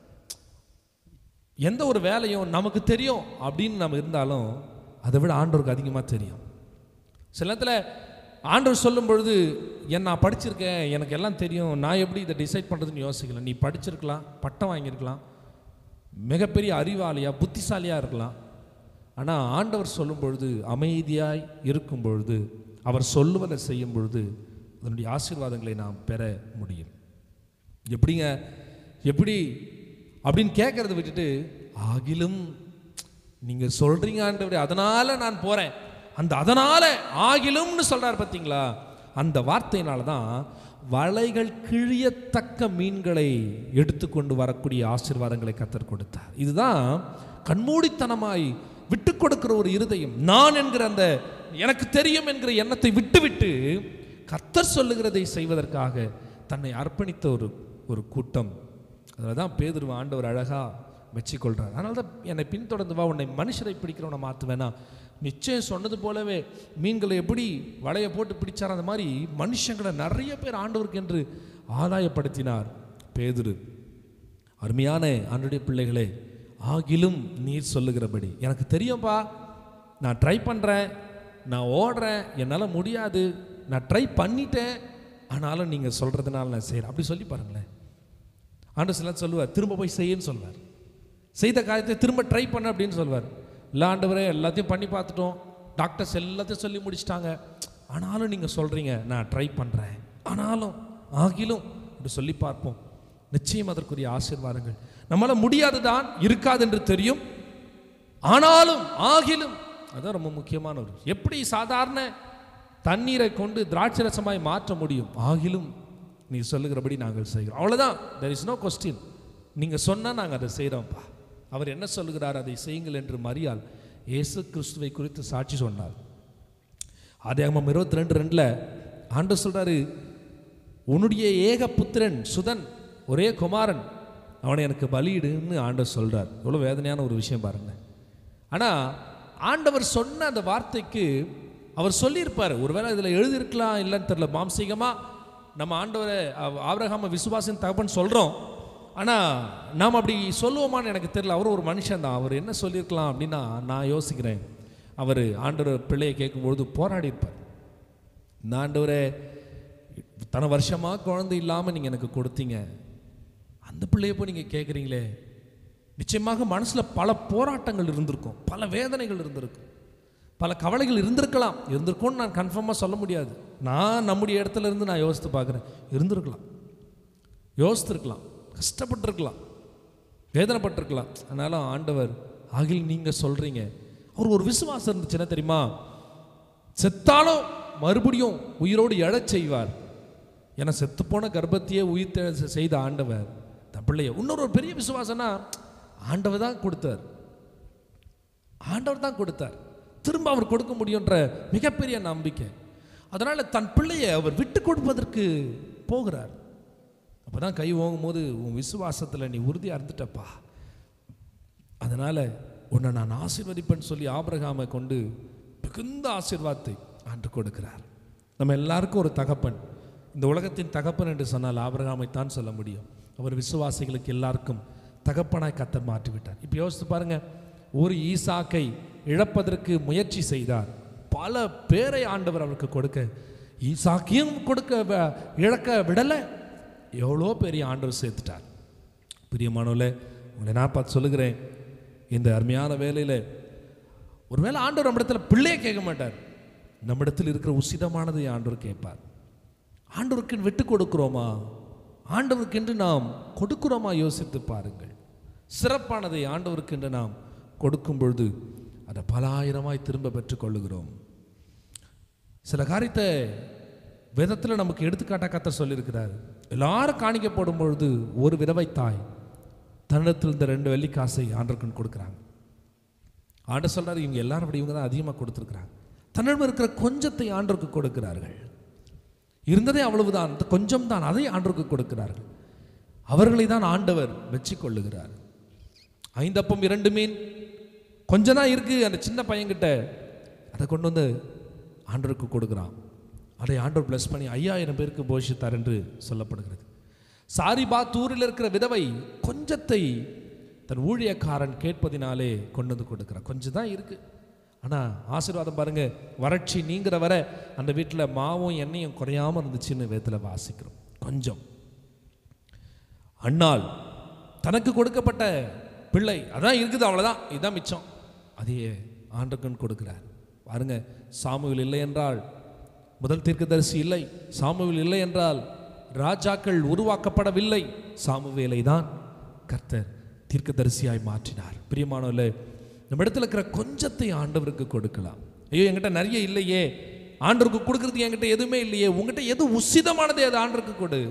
எந்த ஒரு வேலையும் நமக்கு தெரியும் அப்படின்னு நம்ம இருந்தாலும் அதை விட ஆண்டவருக்கு அதிகமாக தெரியும் சில நேரத்தில் ஆண்டவர் சொல்லும் பொழுது என் நான் படிச்சிருக்கேன் எனக்கு எல்லாம் தெரியும் நான் எப்படி இதை டிசைட் பண்ணுறதுன்னு யோசிக்கல நீ படிச்சிருக்கலாம் பட்டம் வாங்கியிருக்கலாம் மிகப்பெரிய அறிவாளியா புத்திசாலியாக இருக்கலாம் ஆனால் ஆண்டவர் சொல்லும் பொழுது அமைதியாய் இருக்கும் பொழுது அவர் சொல்லுவதை செய்யும் பொழுது அதனுடைய ஆசீர்வாதங்களை நாம் பெற முடியும் எப்படிங்க எப்படி அப்படின்னு கேட்கறத விட்டுட்டு ஆகிலும் நீங்க சொல்றீங்க ஆண்டவரே அதனால நான் போறேன் அந்த அதனால ஆகிலும்னு சொல்றார் பார்த்தீங்களா அந்த வார்த்தையினால தான் வலைகள் கிழியத்தக்க மீன்களை எடுத்துக்கொண்டு வரக்கூடிய ஆசீர்வாதங்களை கத்தர் கொடுத்தார் இதுதான் கண்மூடித்தனமாய் விட்டு கொடுக்கிற ஒரு இருதயம் நான் என்கிற அந்த எனக்கு தெரியும் என்கிற எண்ணத்தை விட்டுவிட்டு கத்தர் சொல்லுகிறதை செய்வதற்காக தன்னை அர்ப்பணித்த ஒரு ஒரு கூட்டம் அதில் தான் பேதுருவ ஆண்டவர் அழகா மெச்சிக்கொள்றார் அதனால தான் என்னை பின்தொடர்ந்து வா உன்னை மனுஷரை பிடிக்கிறவனை மாற்றுவேனா நிச்சயம் சொன்னது போலவே மீன்களை எப்படி வலையை போட்டு பிடிச்சார் அந்த மாதிரி மனுஷங்களை நிறைய பேர் ஆண்டவருக்கு என்று ஆதாயப்படுத்தினார் பேதுரு அருமையான ஆண்டுடைய பிள்ளைகளே ஆகிலும் நீர் சொல்லுகிறபடி எனக்கு தெரியும்பா நான் ட்ரை பண்ணுறேன் நான் ஓடுறேன் என்னால் முடியாது நான் ட்ரை பண்ணிட்டேன் ஆனாலும் நீங்கள் சொல்கிறதுனால நான் செய்கிறேன் அப்படி சொல்லி பாருங்களேன் ஆண்டு சில சொல்லுவார் திரும்ப போய் செய்யன்னு சொல்வார் செய்த காரியத்தை திரும்ப ட்ரை பண்ண அப்படின்னு சொல்வார் இல்லை ஆண்டவரே எல்லாத்தையும் பண்ணி பார்த்துட்டோம் டாக்டர்ஸ் எல்லாத்தையும் சொல்லி முடிச்சிட்டாங்க ஆனாலும் நீங்கள் சொல்கிறீங்க நான் ட்ரை பண்ணுறேன் ஆனாலும் ஆகிலும் அப்படி சொல்லி பார்ப்போம் நிச்சயம் அதற்குரிய ஆசீர்வாதங்கள் நம்மளால் முடியாதுதான் இருக்காது என்று தெரியும் ஆனாலும் ஆகிலும் அதான் ரொம்ப முக்கியமான ஒரு எப்படி சாதாரண தண்ணீரை கொண்டு திராட்சை ரசமாய் மாற்ற முடியும் ஆகிலும் நீ சொல்லுகிறபடி நாங்கள் செய்கிறோம் அவ்வளோதான் தெர் இஸ் நோ கொஸ்டின் நீங்கள் சொன்னால் நாங்கள் அதை செய்கிறோம்ப்பா அவர் என்ன சொல்லுகிறார் அதை செய்யுங்கள் என்று மரியாள் இயேசு கிறிஸ்துவை குறித்து சாட்சி சொன்னார் ஆதியாகமம் இருபத்தி ரெண்டு ரெண்டில் ஆண்டு சொல்கிறாரு உன்னுடைய ஏக புத்திரன் சுதன் ஒரே குமாரன் அவனை எனக்கு பலியிடுன்னு ஆண்டவர் சொல்கிறார் எவ்வளோ வேதனையான ஒரு விஷயம் பாருங்க ஆனால் ஆண்டவர் சொன்ன அந்த வார்த்தைக்கு அவர் சொல்லியிருப்பார் ஒருவேளை இதில் எழுதியிருக்கலாம் இல்லைன்னு தெரில மாம்சீகமாக நம்ம ஆண்டவரை அவ- ஆபிரகாம விசுவாசின் தகப்பன் சொல்கிறோம் ஆனால் நாம் அப்படி சொல்லுவோமான்னு எனக்கு தெரியல அவர் ஒரு மனுஷன் தான் அவர் என்ன சொல்லியிருக்கலாம் அப்படின்னா நான் யோசிக்கிறேன் அவர் ஆண்டவர் பிள்ளையை கேட்கும்பொழுது போராடி இருப்பார் இந்த ஆண்டவரே இத்தனை வருஷமாக குழந்தை இல்லாமல் நீங்கள் எனக்கு கொடுத்தீங்க அந்த பிள்ளையை போய் நீங்கள் கேட்குறீங்களே நிச்சயமாக மனசில் பல போராட்டங்கள் இருந்திருக்கும் பல வேதனைகள் இருந்திருக்கும் பல கவலைகள் இருந்திருக்கலாம் இருந்திருக்கும்னு நான் கன்ஃபார்மாக சொல்ல முடியாது நான் நம்முடைய இடத்துல இருந்து நான் யோசித்து பார்க்குறேன் இருந்திருக்கலாம் யோசித்திருக்கலாம் கஷ்டப்பட்டிருக்கலாம் வேதனைப்பட்டிருக்கலாம் ஆனாலும் ஆண்டவர் ஆகில் நீங்கள் சொல்கிறீங்க அவர் ஒரு விசுவாசம் இருந்துச்சுன்னா தெரியுமா செத்தாலும் மறுபடியும் உயிரோடு எழச் செய்வார் ஏன்னா செத்துப்போன கர்ப்பத்தையே உயிர் தெழ செய்த ஆண்டவர் தன் பிள்ளைய இன்னொரு ஒரு பெரிய விசுவாசம்னா ஆண்டவர் தான் கொடுத்தார் ஆண்டவர் தான் கொடுத்தார் திரும்ப அவர் கொடுக்க முடியுன்ற மிகப்பெரிய நம்பிக்கை அதனால தன் பிள்ளையை அவர் விட்டு கொடுப்பதற்கு போகிறார் அப்பதான் கை ஓங்கும் போது உன் விசுவாசத்துல நீ உறுதியா இருந்துட்டப்பா அதனால உன்னை நான் ஆசீர்வதிப்பேன்னு சொல்லி ஆபிரகாமை கொண்டு மிகுந்த ஆசீர்வாதத்தை ஆண்டு கொடுக்கிறார் நம்ம எல்லாருக்கும் ஒரு தகப்பன் இந்த உலகத்தின் தகப்பன் என்று சொன்னால் ஆபிரகாமை தான் சொல்ல முடியும் அவர் விசுவாசிகளுக்கு எல்லாருக்கும் தகப்பனாய் கத்தர் மாற்றிவிட்டார் இப்போ யோசித்து பாருங்க ஒரு ஈசாக்கை இழப்பதற்கு முயற்சி செய்தார் பல பேரை ஆண்டவர் அவருக்கு கொடுக்க ஈசாக்கையும் கொடுக்க வ- இழக்க விடலை எவ்வளோ பெரிய ஆண்டவர் சேர்த்துட்டார் பிரியமானவர்களே உங்களை நான் பார்த்து சொல்லுகிறேன் இந்த அருமையான வேலையில் ஒருவேளை ஆண்டவர் நம்மிடத்தில் பிள்ளையே கேட்க மாட்டார் நம்மிடத்தில் இருக்கிற உசிதமானதை ஆண்டவர் கேட்பார் ஆண்டவருக்கு விட்டு கொடுக்கிறோமா ஆண்டவருக்கென்று நாம் கொடுக்கிறோமா யோசித்து பாருங்கள் சிறப்பானதை ஆண்டவருக்கென்று நாம் கொடுக்கும் பொழுது அதை பல ஆயிரமாய் திரும்ப பெற்றுக்கொள்ளுகிறோம் சில காரியத்தை வேதத்தில் நமக்கு எடுத்துக்காட்டாக கத்தர் சொல்லியிருக்கிறார் எல்லாரும் காணிக்க போடும் பொழுது ஒரு விதவை தாய் தன்னிடத்தில் இந்த ரெண்டு வெள்ளி காசை ஆண்டருக்குன்னு கொடுக்குறாங்க ஆண்டர் சொல்றாரு இவங்க எல்லாரும் அப்படி இவங்க தான் அதிகமாக கொடுத்துருக்குறாங்க தன்னிடம் இருக்கிற கொஞ்சத்தை ஆண்டருக்கு கொடுக்கிறார்கள் இருந்ததே அவ்வளவுதான் அந்த கொஞ்சம் தான் அதை ஆண்டருக்கு கொடுக்கிறார்கள் அவர்களை தான் ஆண்டவர் மெச்சிக் கொள்ளுகிறார் ஐந்தப்பம் இரண்டு மீன் கொஞ்சம் தான் இருக்கு அந்த சின்ன பையன்கிட்ட அதை கொண்டு வந்து ஆண்டருக்கு கொடுக்குறான் அதை ஆண்டவர் ப்ளஸ் பண்ணி ஐயாயிரம் பேருக்கு போஷித்தார் என்று சொல்லப்படுகிறது சாரிபாத் ஊரில் இருக்கிற விதவை கொஞ்சத்தை தன் ஊழியக்காரன் கேட்பதினாலே கொண்டு வந்து கொடுக்குறான் கொஞ்சம் தான் இருக்கு ஆனால் ஆசீர்வாதம் பாருங்க வறட்சி நீங்கிற வரை அந்த வீட்டில் மாவும் எண்ணெயும் குறையாம இருந்துச்சுன்னு வேதத்தில் வாசிக்கிறோம் கொஞ்சம் அண்ணாள் தனக்கு கொடுக்கப்பட்ட பிள்ளை அதான் இருக்குது அவ்வளோதான் இதுதான் மிச்சம் அதையே ஆண்டுக்கன் கொடுக்கிறார் பாருங்க சாமுவில் இல்லை என்றால் முதல் தீர்க்கதரிசி இல்லை சாமுவில் இல்லை என்றால் ராஜாக்கள் உருவாக்கப்படவில்லை சாமுவேலை தான் கர்த்தர் தீர்க்கதரிசியாய் மாற்றினார் பிரியமானவர்களே நம்ம இடத்துல இருக்கிற கொஞ்சத்தை ஆண்டவருக்கு கொடுக்கலாம் ஐயோ என்கிட்ட நிறைய இல்லையே ஆண்டவருக்கு கொடுக்கறதுக்கு என்கிட்ட எதுவுமே இல்லையே உங்ககிட்ட எது உசிதமானதே அது ஆண்டவருக்கு கொடு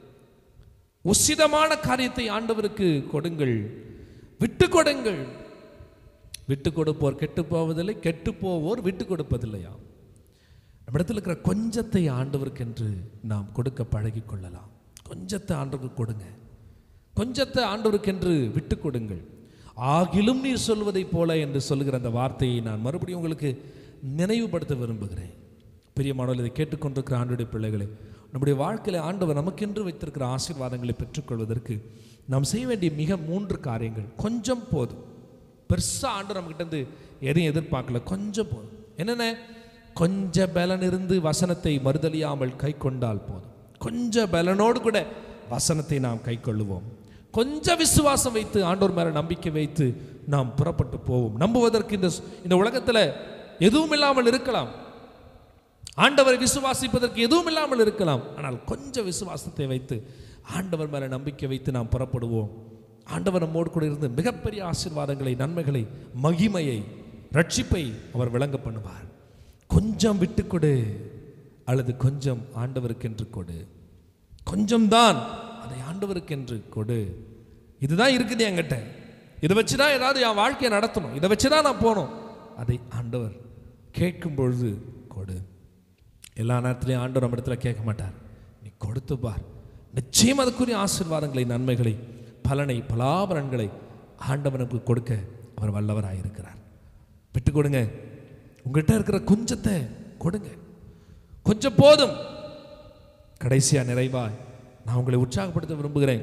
உசிதமான காரியத்தை ஆண்டவருக்கு கொடுங்கள் விட்டு கொடுங்கள் விட்டு கொடுப்போர் கெட்டு போவதில்லை கெட்டு போவோர் விட்டு கொடுப்பதில்லையா நம்மிடத்தில் இருக்கிற கொஞ்சத்தை ஆண்டவருக்கு என்று நாம் கொடுக்க பழகி கொள்ளலாம் கொஞ்சத்தை ஆண்டவருக்கு கொடுங்க கொஞ்சத்தை ஆண்டவருக்கென்று விட்டு கொடுங்கள் ஆகிலும் நீர் சொல்வதைப் போல என்று சொல்லுகிற அந்த வார்த்தையை நான் மறுபடியும் உங்களுக்கு நினைவுபடுத்த விரும்புகிறேன் பிரியமானவர்கள் இதை கேட்டுக்கொண்டிருக்கிற ஆண்டுடைய பிள்ளைகளே நம்முடைய வாழ்க்கையில் ஆண்டவர் நமக்கென்று வைத்திருக்கிற ஆசீர்வாதங்களை பெற்றுக்கொள்வதற்கு நாம் செய்ய வேண்டிய மிக மூன்று காரியங்கள் கொஞ்சம் போதும் பெருசாக ஆண்டு நம்மகிட்ட இருந்து எதையும் எதிர்பார்க்கல கொஞ்சம் போதும் என்னென்ன கொஞ்ச பலன் இருந்து வசனத்தை மறுதலியாமல் கை கொண்டால் போதும் கொஞ்ச பலனோடு கூட வசனத்தை நாம் கை கொள்ளுவோம் கொஞ்சம் விசுவாசம் வைத்து ஆண்டோர் மேல நம்பிக்கை வைத்து நாம் புறப்பட்டு போவோம் நம்புவதற்கு இந்த இந்த உலகத்தில் எதுவும் இல்லாமல் இருக்கலாம் ஆண்டவரை விசுவாசிப்பதற்கு எதுவும் இல்லாமல் இருக்கலாம் ஆனால் கொஞ்சம் விசுவாசத்தை வைத்து ஆண்டவர் மேல நம்பிக்கை வைத்து நாம் புறப்படுவோம் ஆண்டவர் நம்மோடு கூட இருந்து மிகப்பெரிய ஆசீர்வாதங்களை நன்மைகளை மகிமையை ரட்சிப்பை அவர் விளங்க பண்ணுவார் கொஞ்சம் விட்டு கொடு அல்லது கொஞ்சம் ஆண்டவருக்கென்று கொடு கொஞ்சம் தான் அதை ஆண்டவருக்கென்று கொடு இதுதான் இருக்குது என்கிட்ட இதை வச்சு தான் ஏதாவது என் வாழ்க்கையை நடத்தணும் இதை வச்சு தான் நான் போகணும் அதை ஆண்டவர் கேட்கும் பொழுது கொடு எல்லா நேரத்திலையும் ஆண்டவர் நம்ம இடத்துல கேட்க மாட்டார் நீ கொடுத்து பார் நிச்சயம் அதுக்குரிய ஆசீர்வாதங்களை நன்மைகளை பலனை பலாபலன்களை ஆண்டவனுக்கு கொடுக்க அவர் வல்லவராயிருக்கிறார் விட்டு கொடுங்க உங்கள்கிட்ட இருக்கிற கொஞ்சத்தை கொடுங்க கொஞ்சம் போதும் கடைசியா நிறைவாய் நான் உங்களை உற்சாகப்படுத்த விரும்புகிறேன்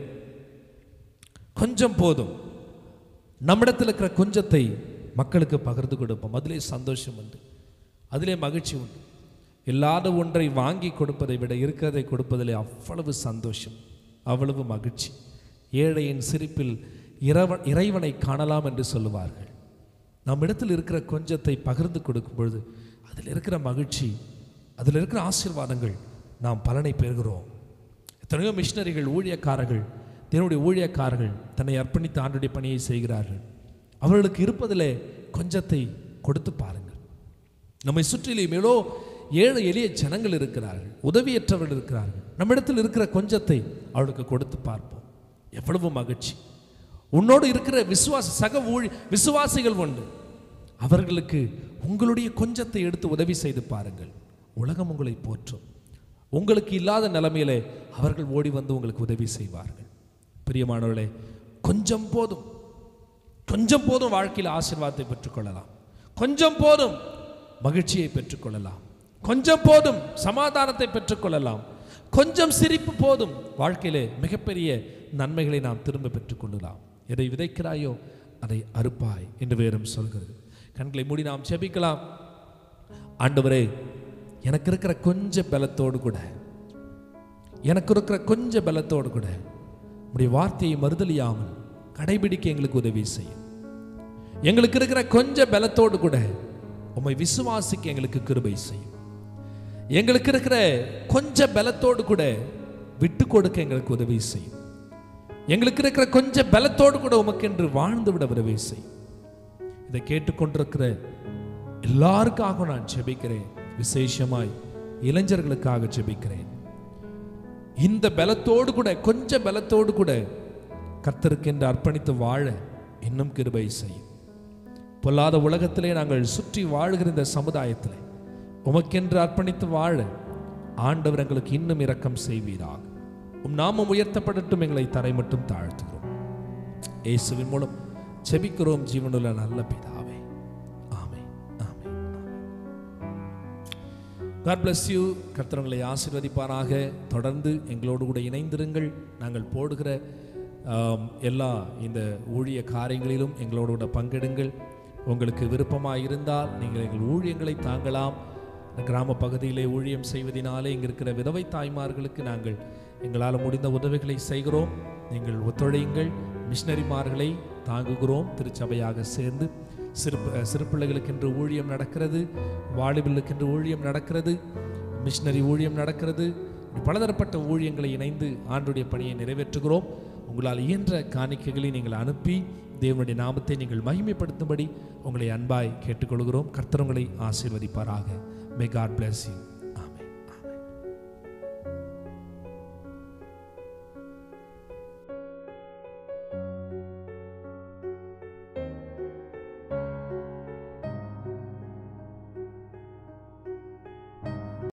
கொஞ்சம் போதும் நம்மிடத்தில் இருக்கிற கொஞ்சத்தை மக்களுக்கு பகிர்ந்து கொடுப்போம் அதிலே சந்தோஷம் உண்டு அதிலே மகிழ்ச்சி உண்டு இல்லாத ஒன்றை வாங்கி கொடுப்பதை விட இருக்கிறதை கொடுப்பதிலே அவ்வளவு சந்தோஷம் அவ்வளவு மகிழ்ச்சி ஏழையின் சிரிப்பில் இறைவ இறைவனை காணலாம் என்று சொல்லுவார்கள் நம்மிடத்தில் இருக்கிற கொஞ்சத்தை பகிர்ந்து கொடுக்கும் பொழுது அதில் இருக்கிற மகிழ்ச்சி அதில் இருக்கிற ஆசீர்வாதங்கள் நாம் பலனை பெறுகிறோம் எத்தனையோ மிஷினரிகள் ஊழியக்காரர்கள் தேவனுடைய ஊழியக்காரர்கள் தன்னை அர்ப்பணித்து ஆண்டுடைய பணியை செய்கிறார்கள் அவர்களுக்கு இருப்பதிலே கொஞ்சத்தை கொடுத்து பாருங்கள் நம்மை சுற்றிலும் ஏதோ ஏழை எளிய ஜனங்கள் இருக்கிறார்கள் உதவியற்றவர்கள் இருக்கிறார்கள் நம்மிடத்தில் இருக்கிற கொஞ்சத்தை அவளுக்கு கொடுத்து பார்ப்போம் எவ்வளவு மகிழ்ச்சி உன்னோடு இருக்கிற விசுவாச சக ஊழி விசுவாசிகள் உண்டு அவர்களுக்கு உங்களுடைய கொஞ்சத்தை எடுத்து உதவி செய்து பாருங்கள் உலகம் உங்களை போற்றும் உங்களுக்கு இல்லாத நிலைமையிலே அவர்கள் ஓடி வந்து உங்களுக்கு உதவி செய்வார்கள் பிரியமானவர்களே கொஞ்சம் போதும் கொஞ்சம் போதும் வாழ்க்கையில் ஆசீர்வாதத்தை பெற்றுக்கொள்ளலாம் கொஞ்சம் போதும் மகிழ்ச்சியை பெற்றுக்கொள்ளலாம் கொஞ்சம் போதும் சமாதானத்தை பெற்றுக்கொள்ளலாம் கொஞ்சம் சிரிப்பு போதும் வாழ்க்கையிலே மிகப்பெரிய நன்மைகளை நாம் திரும்ப பெற்றுக்கொள்ளலாம் எதை விதைக்கிறாயோ அதை அறுப்பாய் என்று வேறும் சொல்கிறது கண்களை மூடி நாம் செபிக்கலாம் ஆண்டவரே எனக்கு இருக்கிற கொஞ்ச பலத்தோடு கூட எனக்கு இருக்கிற கொஞ்ச பலத்தோடு கூட உடைய வார்த்தையை மறுதலியாமல் கடைபிடிக்க எங்களுக்கு உதவி செய்யும் எங்களுக்கு இருக்கிற கொஞ்ச பலத்தோடு கூட உம்மை விசுவாசிக்க எங்களுக்கு கிருபை செய்யும் எங்களுக்கு இருக்கிற கொஞ்ச பலத்தோடு கூட விட்டு கொடுக்க எங்களுக்கு உதவி செய்யும் எங்களுக்கு இருக்கிற கொஞ்ச பலத்தோடு கூட உமக்கென்று வாழ்ந்து விட உதவி செய்யும் இதை கேட்டுக்கொண்டிருக்கிற எல்லாருக்காக நான் ஜெபிக்கிறேன் விசேஷமாய் இளைஞர்களுக்காக ஜெபிக்கிறேன் இந்த பலத்தோடு கூட கொஞ்ச பலத்தோடு கூட கர்த்தருக்கென்று அர்ப்பணித்து வாழ இன்னும் கிருபை செய்யும் பொல்லாத உலகத்திலே நாங்கள் சுற்றி வாழுகிற இந்த சமுதாயத்திலே உமக்கென்று அர்ப்பணித்து வாழ ஆண்டவர் எங்களுக்கு இன்னும் இரக்கம் செய்வீராக உம் நாமம் உயர்த்தப்படட்டும் எங்களை தரை மட்டும் தாழ்த்துகிறோம் இயேசுவின் மூலம் செபிக்கிறோம் ஜீவனுள்ள நல்ல பிதாவே amen amen God bless you கர்த்தரங்களை ஆசீர்வதிப்பாராக தொடர்ந்து எங்களோடு கூட இணைந்திருங்கள் நாங்கள் போடுகிற ஆம், எல்லா இந்த ஊழிய காரியங்களிலும் எங்களோடு கூட பங்கெடுங்கள் உங்களுக்கு விருப்பமாக இருந்தால் நீங்கள் எங்கள் ஊழியங்களை தாங்கலாம் கிராம பகுதியிலே ஊழியம் செய்வதினாலே இங்கே இருக்கிற விதவை தாய்மார்களுக்கு நாங்கள் எங்களால் முடிந்த உதவிகளை செய்கிறோம் நீங்கள் ஒத்துழையுங்கள் மிஷினரிமார்களை தாங்குகிறோம் திருச்சபையாக சேர்ந்து சிறு சிறு பிள்ளைகளுக்கென்று ஊழியம் நடக்கிறது வாலிபர்களுக்கென்று ஊழியம் நடக்கிறது மிஷினரி ஊழியம் நடக்கிறது இப்படி பலதரப்பட்ட ஊழியங்களை இணைந்து ஆண்டுடைய பணியை நிறைவேற்றுகிறோம் உங்களால் இயன்ற காணிக்கைகளை நீங்கள் அனுப்பி தேவனுடைய நாமத்தை நீங்கள் மகிமைப்படுத்தும்படி உங்களை அன்பாய் கேட்டுக்கொள்கிறோம் கர்த்தர் உங்களை ஆசீர்வதிப்பாராக மே காட் bless you